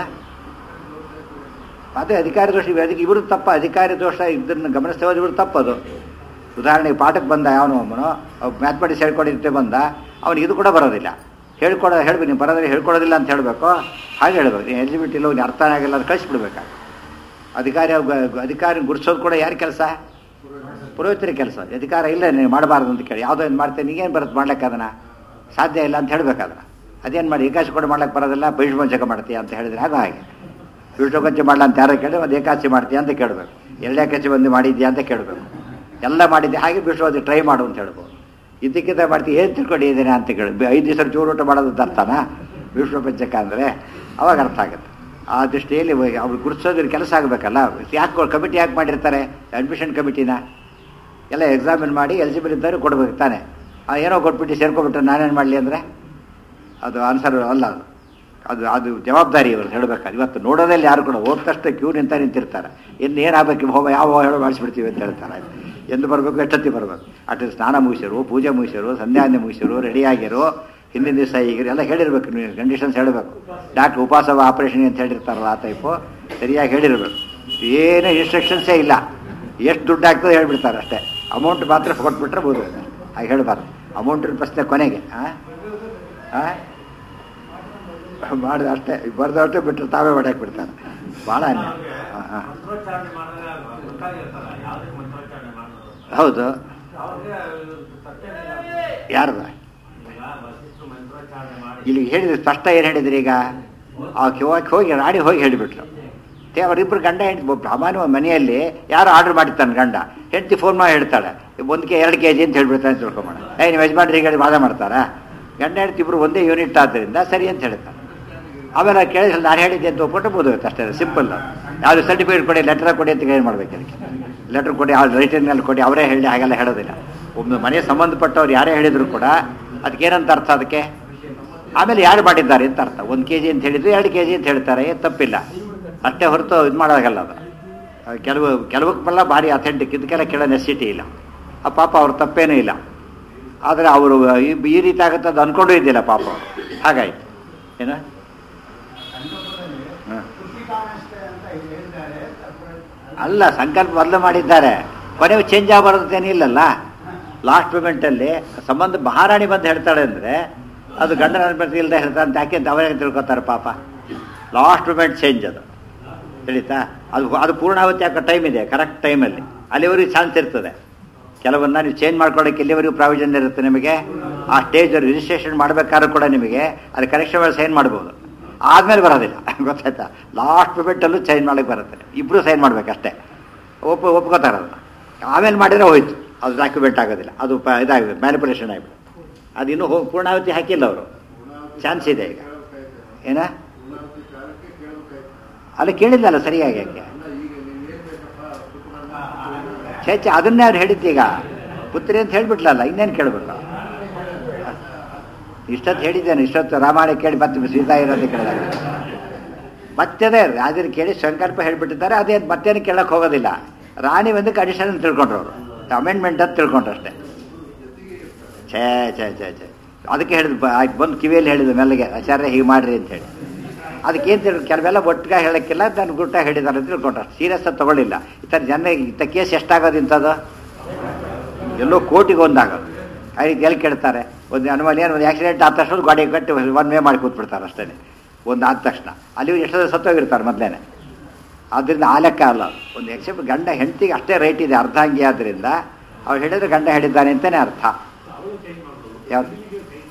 ಅದೇ ಅಧಿಕಾರಿ ದೋಷ ಇವೆ. ಅದಕ್ಕೆ ಇವರು ತಪ್ಪ ಅಧಿಕಾರಿ ದೋಷ ಇದನ್ನು ಗಮನಿಸ್ತಾ ಹೋದ್ರೆ ಇವರು ತಪ್ಪದು ಉದಾಹರಣೆಗೆ ಪಾಠಕ್ಕೆ ಬಂದ ಯಾವನೋ ಒಬ್ಬನು ಮ್ಯಾಥಮೆಟಿಕ್ಸ್ ಹೇಳ್ಕೊಡಿರ್ತೆ ಬಂದ ಅವನಿಗೆ ಇದು ಕೂಡ ಬರೋದಿಲ್ಲ ಹೇಳ್ಕೊಡೋ ಹೇಳ್ಬೇಕು ನೀವು ಬರೋದ್ರೆ ಹೇಳ್ಕೊಡೋದಿಲ್ಲ ಅಂತ ಹೇಳಬೇಕು ಹಾಗೆ ಹೇಳ್ಬೇಕು ನೀನು ಎಲಿಜಿಬಿಲಿಟಿ ಇಲ್ಲ ಅವ್ನಿಗೆ ಅರ್ಥ ಆಗಿಲ್ಲ ಅಂತ ಕಳಿಸ್ಬಿಡ್ಬೇಕು ಅಧಿಕಾರಿ ಅವ್ಗ- ಅಧಿಕಾರಿ ಗುರ್ಸೋದು ಕೂಡ ಯಾರ ಕೆಲಸ ಪುರೋಹಿತರ ಕೆಲಸ ಅಧಿಕಾರ ಇಲ್ಲ ನೀವು ಮಾಡಬಾರ್ದು ಅಂತ ಕೇಳಿ ಯಾವುದೋ ಏನು ಮಾಡ್ತೇನೆ ನೀಗೇನು ಬರುತ್ತೆ ಮಾಡ್ಲಿಕ್ಕೆ ಅದನ್ನ ಸಾಧ್ಯ ಇಲ್ಲ ಅಂತ ಹೇಳ್ಬೇಕು ಅದನ್ನ ಅದೇನು ಮಾಡಿ ಏಕಾಶಿ ಕೂಡ ಮಾಡ್ಲಿಕ್ಕೆ ಬರೋದಿಲ್ಲ ಬಹಿಷ್ಪಂಚಕ ಮಾಡ್ತೀಯ ಅಂತ ಹೇಳಿದ್ರೆ ಆಗ ಹಾಗೆ ವಿಷ್ಣುಕಂಚೆ ಮಾಡಲ ಅಂತ ಯಾರೋ ಕೇಳಿದ್ರೆ ಒಂದು ಏಕಾಸಿ ಮಾಡ್ತೀಯ ಅಂತ ಕೇಳಬೇಕು ಎರಡೇ ಕಚ್ಚಿ ಬಂದು ಮಾಡಿದ್ಯಾ ಅಂತ ಕೇಳಬೇಕು ಎಲ್ಲ ಮಾಡಿದ್ದೆ ಹಾಗೆ ವಿಷ್ಣು ಟ್ರೈ ಮಾಡು ಅಂತ ಹೇಳ್ಬೋದು ಇದಕ್ಕಿಂತ ಮಾಡ್ತೀವಿ ಏನು ತಿಳ್ಕೊಂಡಿದ್ದೇನೆ ಅಂತ ಕೇಳಿ ಬೆ- ಐದು ದಿವಸ ಚೂರು ಊಟ ಮಾಡೋದು ಅರ್ಥನಾ ವಿಷ್ಣು ಪಂಚಕ ಅಂದರೆ ಅವಾಗ ಅರ್ಥ ಆಗುತ್ತೆ ಆ ದೃಷ್ಟಿಯಲ್ಲಿ ಅವ್ರು ಗುರುತಿಸೋದ್ರ ಕೆಲಸ ಆಗಬೇಕಲ್ಲ ಯಾಕೆ ಕಮಿಟಿ ಯಾಕೆ ಮಾಡಿರ್ತಾರೆ ಅಡ್ಮಿಷನ್ ಕಮಿಟಿನ ಎಲ್ಲ ಎಕ್ಸಾಮಿನ್ ಮಾಡಿ ಎಲಿಜಿಬಲ್ ಇದ್ದಾರೆ ಕೊಡ್ಬೇಕು ತಾನೆ ಆ ಏನೋ ಕೊಟ್ಬಿಟ್ಟು ಸೇರ್ಕೊಬಿಟ್ರೆ ನಾನೇನು ಮಾಡಲಿ ಅಂದರೆ ಅದು ಆನ್ಸರ್ ಅಲ್ಲ ಅದು ಅದು ಅದು ಜವಾಬ್ದಾರಿ ಇವರು ಹೇಳಬೇಕಾದ್ರೆ ಇವತ್ತು ನೋಡೋದಲ್ಲಿ ಯಾರು ಕೂಡ ಹೋದ ತಕ್ಷಣ ಕ್ಯೂ ನಿಂತ ನಿಂತಿರ್ತಾರೆ ಇನ್ನು ಏನಾಗಬೇಕು ಹೋಮ ಯಾವ ಹೇಳೋ ಮಾಡಿಸ್ಬಿಡ್ತೀವಿ ಅಂತ ಹೇಳ್ತಾರೆ ಎಂದು ಬರಬೇಕು ಎಷ್ಟೊತ್ತಿ ಬರಬೇಕು ಅಟ್ ಸ್ನಾನ ಮುಗಿಸಿರು ಪೂಜೆ ಮುಗಿಸಿರು ಸಂಧ್ಯಾನೆ ಮುಗಿಸಿರು ರೆಡಿಯಾಗಿರು ಹಿಂದಿನ ದಿವಸ ಈಗ ಎಲ್ಲ ಹೇಳಿರ್ಬೇಕು ನೀವು ಕಂಡೀಷನ್ಸ್ ಹೇಳಬೇಕು ಡಾಕ್ಟ್ರ್ ಉಪವಾಸ ಆಪರೇಷನ್ ಅಂತ ಹೇಳಿರ್ತಾರಲ್ಲ ಆ ಟೈಪು ಸರಿಯಾಗಿ ಹೇಳಿರ್ಬೇಕು ಏನೂ ಇನ್ಸ್ಟ್ರಕ್ಷನ್ಸೇ ಇಲ್ಲ ಎಷ್ಟು ದುಡ್ಡು ಆಗ್ತದೆ ಹೇಳ್ಬಿಡ್ತಾರೆ ಅಷ್ಟೇ ಅಮೌಂಟ್ ಮಾತ್ರ ಕೊಟ್ಬಿಟ್ರೆ ಬೋದು ಹಾಗೆ ಹೇಳಬಾರ್ದು ಅಮೌಂಟಿನ ಪ್ರಶ್ನೆ ಕೊನೆಗೆ ಹಾಂ ಹಾಂ ಮಾಡಿದ ಅಷ್ಟೇ ಬರ್ದಷ್ಟೇ ಬಿಟ್ಟರೆ ತಾವೇ ಹೊಡ್ಯಾಕ್ ಬಿಡ್ತಾರೆ ಭಾಳ ಅನ್ಯಾಯ ಹಾಂ ಹಾಂ ಮಂತ್ರೋಚ್ಚಾರಣೆ ಮಾಡಿದ್ರೆ ಗೊತ್ತಾಗಿರ್ತಲ್ಲ ಯಾವುದಕ್ಕೆ ಮಂತ್ರೋಚ್ಚಾರಣೆ ಮಾಡೋದು ಹೌದು ಅವ್ರಿಗೆ ಸತ್ಯ ಯಾರ್ದ ಈಗ ವಸಿಷ್ಠರು ಮಂತ್ರೋಚ್ಚಾರಣೆ ಮಾಡಿ ಇಲ್ಲಿ ಹೇಳಿದ್ರೆ ಸ್ಪಷ್ಟ ಏನು ಹೇಳಿದ್ರಿ ಈಗ ಆ ಹೋಗಿ ಹೋಗಿ ರಾಡಿ ಹೋಗಿ ಹೇಳಿಬಿಟ್ರು ತೇ ಅವರಿಬ್ಬರು ಗಂಡ ಹೆಂಡತಿ ಸಾಮಾನ್ಯ ಮನೆಯಲ್ಲಿ ಯಾರು ಆರ್ಡರ್ ಮಾಡಿರ್ತಾನೆ ಗಂಡ ಹೆಂಡತಿ ಫೋನ್ ಮಾಡಿ ಹೇಳ್ತಾಳೆ ಒಂದು ಕೆ ಎರಡು ಕೆ ಜಿ ಅಂತ ಹೇಳ್ಬಿಡ್ತಾನೆ ಅಂತ ತಿಳ್ಕೊಂಬೋಣ ಏ ನೀವು ಯಜಮಾನ್ರಿಗೆ ಹೇಳಿ ವಾದ ಮಾಡ್ತಾರಾ ಗಂಡ ಹೆಂಡತಿ ಇಬ್ಬರು ಒಂದೇ ಯೂನಿಟ್ ಆದ್ದರಿಂದ ಸರಿ ಅಂತ ಹೇಳ್ತಾರೆ ಆಮೇಲೆ ಕೇಳಿ ನಾನು ಹೇಳಿದ್ದೆ ಅಂತ ಒಪ್ಪಿಟ್ಟು ಬೋದಾಗುತ್ತೆ ಅಷ್ಟೇ ಸಿಂಪಲ್ ಯಾವುದು ಸರ್ಟಿಫಿಕೇಟ್ ಕೊಡಿ ಲೆಟರ್ ಕೊಡಿ ಅಂತ ಏನು ಮಾಡ್ಬೇಕು ಅದಕ್ಕೆ ಲೆಟರ್ ಕೊಡಿ ಆ ರೈಟಿಂಗ್ನಲ್ಲಿ ಕೊಡಿ ಅವರೇ ಹೇಳಿ ಹಾಗೆಲ್ಲ ಹೇಳೋದಿಲ್ಲ ಒಂದು ಮನೆ ಸಂಬಂಧಪಟ್ಟವ್ರು ಯಾರೇ ಹೇಳಿದ್ರು ಕೂಡ ಅದಕ್ಕೆ ಏನಂತ ಅರ್ಥ ಅದಕ್ಕೆ ಆಮೇಲೆ ಯಾರು ಮಾಡಿದ್ದಾರೆ ಅಂತ ಅರ್ಥ ಒಂದು ಕೆ ಜಿ ಅಂತ ಹೇಳಿದ್ರು ಎರಡು ಕೆ ಜಿ ಅಂತ ಹೇಳ್ತಾರೆ ಏನು ತಪ್ಪಿಲ್ಲ ಅಷ್ಟೇ ಹೊರತು ಇದು ಮಾಡೋದಾಗಲ್ಲ ಅದು ಅದು ಕೆಲವು ಕೆಲವಕ್ಕೆಲ್ಲ ಭಾರಿ ಅಥೆಂಟಿಕ್ ಇದಕ್ಕೆಲ್ಲ ಕೇಳೋ ನೆಸಿಟಿ ಇಲ್ಲ ಆ ಪಾಪ ಅವ್ರ ತಪ್ಪೇನೂ ಇಲ್ಲ ಆದರೆ ಅವರು ಈ ಈ ರೀತಿ ಆಗುತ್ತೆ ಅದು ಅಂದ್ಕೊಂಡೂ ಇದ್ದಿಲ್ಲ ಪಾಪ ಅವ್ರು. ಹಾಗಾಯ್ತು ಏನು ಹಾಂ ಅಲ್ಲ ಸಂಕಲ್ಪ ಮೊದಲು ಮಾಡಿದ್ದಾರೆ ಕೊನೆಗೆ ಚೇಂಜ್ ಆಗಬಾರ್ದೇನಿಲ್ಲಲ್ಲ ಲಾಸ್ಟ್ ಮೂಮೆಂಟಲ್ಲಿ ಸಂಬಂಧ ಮಹಾರಾಣಿ ಬಂದು ಹೇಳ್ತಾಳೆ ಅಂದರೆ ಅದು ಗಂಡನ ಅನುಮತಿ ಇಲ್ಲದೆ ಹೇಳ್ತಾರೆ ಅಂತ ಯಾಕೆ ಅಂತ ಅವರೇ ತಿಳ್ಕೊತಾರೆ ಪಾಪ ಲಾಸ್ಟ್ ಮೂಮೆಂಟ್ ಚೇಂಜ್ ಅದು ತಿಳಿತಾ ಅದು ಅದು ಪೂರ್ಣಾವತಿ ಹಾಕೋ ಟೈಮ್ ಇದೆ ಕರೆಕ್ಟ್ ಟೈಮಲ್ಲಿ ಅಲ್ಲಿವರೆಗೂ ಚಾನ್ಸ್ ಇರ್ತದೆ ಕೆಲವನ್ನ ನೀವು ಚೇಂಜ್ ಮಾಡ್ಕೊಳ್ಳೋಕೆ ಎಲ್ಲಿವರೆಗೂ ಪ್ರಾವಿಷನ್ ಇರುತ್ತೆ ನಿಮಗೆ ಆ ಸ್ಟೇಜ್ ರಿಜಿಸ್ಟ್ರೇಷನ್ ಮಾಡಬೇಕಾದ್ರೂ ಕೂಡ ನಿಮಗೆ ಅದು ಕರೆಕ್ಷನ್ ಮೇಲೆ ಸೈನ್ ಮಾಡ್ಬೋದು ಆದಮೇಲೆ ಬರೋದಿಲ್ಲ ಗೊತ್ತಾಯ್ತಾ ಲಾಸ್ಟ್ ಮೂಮೆಂಟಲ್ಲೂ ಚೇಂಜ್ ಮಾಡಕ್ಕೆ ಬರುತ್ತೆ ಇಬ್ಬರು ಸೈನ್ ಮಾಡ್ಬೇಕಷ್ಟೇ ಒಪ್ಪ ಒಪ್ಕೋತಾರೆ ಅದನ್ನ ಆಮೇಲೆ ಮಾಡಿದ್ರೆ ಹೋಯ್ತು ಅದು ಡಾಕ್ಯುಮೆಂಟ್ ಆಗೋದಿಲ್ಲ ಅದು ಪ ಇದಾಗಿದೆ ಮ್ಯಾನಿಪುಲೇಷನ್ ಆಗಿಬಿಟ್ಟು ಅದು ಇನ್ನೂ ಹೋ- ಪೂರ್ಣಾವತಿ ಹಾಕಿಲ್ಲ ಅವರು ಚಾನ್ಸ್ ಇದೆ ಈಗ ಏನ ಅಲ್ಲಿ ಕೇಳಿದ್ದಲ್ಲ ಸರಿಯಾಗಿ ಯಾಕೆ ಛೇ ಛೇ ಅದನ್ನೇ ಅವ್ರು ಹೇಳಿದ್ದೀಗ ಪುತ್ರಿ ಅಂತ ಹೇಳ್ಬಿಟ್ಲಲ್ಲ ಇನ್ನೇನು ಕೇಳಬೇಕು ಇಷ್ಟೊತ್ತು ಹೇಳಿದ್ದೇನೆ ಇಷ್ಟೊತ್ತು ರಾಮಾಯಣ ಕೇಳಿ ಮತ್ತೆ ಸೀತಾ ಇರೋದು ಕೇಳಿದಾಗ ಮತ್ತದೇ ರಾಜರು ಕೇಳಿ ಸಂಕಲ್ಪ ಹೇಳ್ಬಿಟ್ಟಿದ್ದಾರೆ ಅದೇ ಮತ್ತೇನು ಕೇಳಕ್ಕೆ ಹೋಗೋದಿಲ್ಲ ರಾಣಿ ಒಂದು ಕಂಡೀಷನ್ ಅಂತ ತಿಳ್ಕೊಂಡ್ರು ಅವರು ಅಮೆಂಡ್ಮೆಂಟ್ ಅಂತ ತಿಳ್ಕೊಂಡ್ರು ಅಷ್ಟೇ ಛೇ ಛೇ ಛೇ ಛೇ ಅದಕ್ಕೆ ಹೇಳಿದ್ ಬಂದು ಕಿವಿಯಲ್ಲಿ ಹೇಳಿದ ಮೆಲ್ಲಗೆ ಆಚಾರ್ಯ ಹೀಗೆ ಮಾಡ್ರಿ ಅಂತ ಹೇಳಿ ಅದಕ್ಕೇನು ತಿಳ್ ಕೆಲವೆಲ್ಲ ಒಟ್ಟಿಗೆ ಹೇಳಕ್ಕಿಲ್ಲ ನಾನು ಗುಟ್ಟ ಹೇಳಿದ್ದಾರೆ ಅಂತ ತಿಳ್ಕೊಂಡ್ರು ಸೀರಿಯಸ್ ಆಗಿ ತಗೊಳ್ಳಿಲ್ಲ ಈ ಥರ ಜನ ಇಂಥ ಕೇಸ್ ಎಷ್ಟಾಗೋದು ಇಂಥದ್ದು ಎಲ್ಲೋ ಕೋಟಿಗೆ ಒಂದಾಗೋದು ಅದಕ್ಕೆ ಎಲ್ಲಿ ಕೇಳ್ತಾರೆ ಒಂದು ಅನುಮಾನ ಏನು ಒಂದು ಆಕ್ಸಿಡೆಂಟ್ ಆದ ತಕ್ಷಣ ಗಾಡಿ ಕಟ್ಟಿ ಒನ್ ವೇ ಮಾಡಿ ಕೂತ್ಬಿಡ್ತಾರೆ ಅಷ್ಟೇ ಒಂದು ಆದ ತಕ್ಷಣ ಅಲ್ಲಿ ಎಷ್ಟೋ ಸತ್ತೋಗಿರ್ತಾರೆ ಮೊದಲೇನೆ ಆದ್ದರಿಂದ ಆ ಲೆಕ್ಕ ಅಲ್ಲ ಅದು. ಒಂದು ಎಕ್ಸೆಪ್ಟ್ ಗಂಡ ಹೆಂಡತಿಗೆ ಅಷ್ಟೇ ರೈಟ್ ಇದೆ ಅರ್ಧಾಂಗಿ ಆದ್ದರಿಂದ ಅವ್ರು ಹೇಳಿದ್ರೆ ಗಂಡ ಹೇಳಿದ್ದಾನೆ ಅಂತಲೇ ಅರ್ಥ ಯಾವ್ದು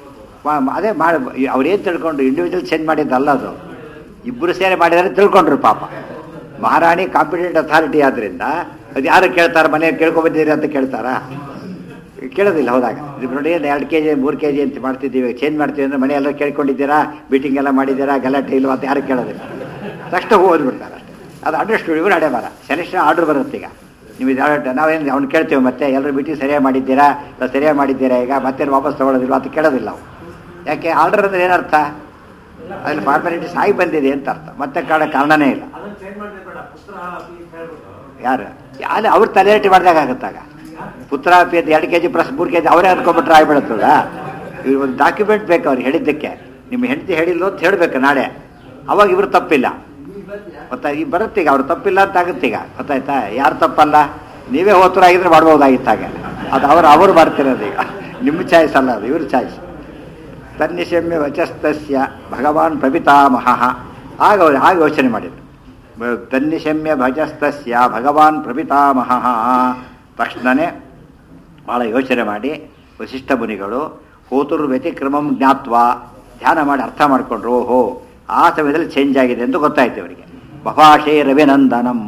ಮಾ- ಮಾ- ಅದೇ ಮಾಡಿ ಅವ್ರೇನು ತಿಳ್ಕೊಂಡು ಇಂಡಿವಿಜುವಲ್ ಚೇಂಜ್ ಮಾಡಿದ್ದಲ್ಲ ಅದು ಇಬ್ಬರು ಸೇರಿ ಮಾಡಿದರೆ ತಿಳ್ಕೊಂಡ್ರು ಪಾಪ ಮಹಾರಾಣಿ ಕಾಂಪಿಟೆಂಟ್ ಅಥಾರಿಟಿ ಆದ್ರಿಂದ ಅದು ಯಾರು ಕೇಳ್ತಾರೆ ಮನೆಗೆ ಕೇಳ್ಕೊಬಂದಿದ್ದೀರಿ ಅಂತ ಕೇಳ್ತಾರಾ ಕೇಳೋದಿಲ್ಲ ಹೋದಾಗ ಇದು ನೋಡಿ ಎರಡು ಕೆ ಜಿ ಮೂರು ಕೆ ಜಿ ಅಂತ ಮಾಡ್ತಿದ್ದೀವಿ ಚೇಂಜ್ ಮಾಡ್ತೀವಿ ಅಂದರೆ ಮನೆಯೆಲ್ಲ ಕೇಳ್ಕೊಂಡಿದ್ದೀರಾ ಮೀಟಿಂಗ್ ಎಲ್ಲ ಮಾಡಿದ್ದೀರಾ ಗಲಾಟೆ ಇಲ್ವಾ ಅಂತ ಯಾರು ಕೇಳೋದಿಲ್ಲ ತಕ್ಷಣ ಓದ್ಬಿಡ್ತಾರೆ ಅಷ್ಟೇ ಅದು ಅಂಡರ್ಸ್ಟೂಡ್ ಇವರು ಅಡೆ ಬರ ಸೆಲೆಕ್ಷನ್ ಆರ್ಡರ್ ಬರುತ್ತೆ ಈಗ ನೀವು ಇದು ನಾವೇನು ಅವ್ನು ಕೇಳ್ತೀವಿ ಮತ್ತೆ ಎಲ್ಲರೂ ಮೀಟಿಂಗ್ ಸರಿಯಾಗಿ ಮಾಡಿದ್ದೀರಾ ಇಲ್ಲ ಸರಿಯಾಗಿ ಮಾಡಿದ್ದೀರಾ ಈಗ ಮತ್ತೆ ವಾಪಸ್ ತೊಗೊಳೋದಿಲ್ಲ ಅಂತ ಕೇಳೋದಿಲ್ಲ ನಾವು ಯಾಕೆ ಆರ್ಡರ್ ಅಂದ್ರೆ ಏನರ್ಥ ಅದ್ರಲ್ಲಿ ಫಾರ್ಮಾಲಿಟೀಸ್ ಆಗಿ ಬಂದಿದೆ ಅಂತ ಅರ್ಥ ಮತ್ತೆ ಕಾರಣ ಕಾರಣನೇ ಇಲ್ಲ ಅದನ್ನ ಚೇಂಜ್ ಮಾಡಿದ್ರೆ ಬೇಡ ಪುತ್ರ ಹಾಕಿ ಅಂತ ಹೇಳ್ಬಿಟ್ಟು ಯಾರು ಯಾರು ಅವ್ರು ತಲೆಹರಟಿ ಮಾಡಿದಾಗ ಆಗುತ್ತಾಗ ಪುತ್ರ ಅಂತ ಎರಡು ಕೆ ಜಿ ಪ್ಲಸ್ ಮೂರು ಕೆ ಜಿ ಅವರೇ ಅನ್ಕೊಂಡ್ಬಿಟ್ರೆ ಆಗ್ಬಿಡುತ್ತಲ್ಲ ಇವ್ರು ಒಂದು ಡಾಕ್ಯುಮೆಂಟ್ ಬೇಕು ಅವ್ರು ಹೇಳಿದ್ದಕ್ಕೆ ನಿಮ್ಮ ಹೆಂಡತಿ ಹೇಳಿಲ್ಲ ಅಂತ ಹೇಳಬೇಕು ನಾಳೆ ಅವಾಗ ಇವ್ರು ತಪ್ಪಿಲ್ಲ ಗೊತ್ತಾ ಈಗ ಬರುತ್ತೆ ಈಗ ಅವ್ರು ತಪ್ಪಿಲ್ಲ ಅಂತ ಆಗುತ್ತೆ ಈಗ ಗೊತ್ತಾಯ್ತಾ ಯಾರು ತಪ್ಪಲ್ಲ ನೀವೇ ಹೋತರಾಗಿದ್ರೆ ಮಾಡ್ಬೋದಾಗಿತ್ತು ಹಾಗೆ ಅದು ಅವ್ರು ಅವರು ಬರ್ತಿರೋದು ಈಗ ನಿಮ್ಮ ಚಾಯ್ಸ್ ಅಲ್ಲ ಅದು ಇವ್ರ ಚಾಯ್ಸ್ ತನ್ನಿಶಮ್ಯ ವಚಸ್ತಸ್ಯ ಭಗವಾನ್ ಪ್ರಪಿತಾಮಹ ಆಗ ಅವ್ರು ಆಗ ಯೋಚನೆ ಮಾಡಿದ್ರು ಬ- ತನ್ನಿಶಮ್ಯ ಭಜಸ್ತಸ್ಯ ಭಗವಾನ್ ಪ್ರಪಿತಾಮಹ ತಕ್ಷಣನೇ ಭಾಳ ಯೋಚನೆ ಮಾಡಿ ವಸಿಷ್ಠ ಮುನಿಗಳು ಹೋತುರು ವ್ಯತಿಕ್ರಮಂ ಜ್ಞಾತ್ವ ಧ್ಯಾನ ಮಾಡಿ ಅರ್ಥ ಮಾಡಿಕೊಂಡ್ರು ಓಹೋ ಆ ಸಮಯದಲ್ಲಿ ಚೇಂಜ್ ಆಗಿದೆ ಅಂತ ಗೊತ್ತಾಯ್ತು ಅವರಿಗೆ ಬಭಾಷೆ ರವಿನಂದನಂ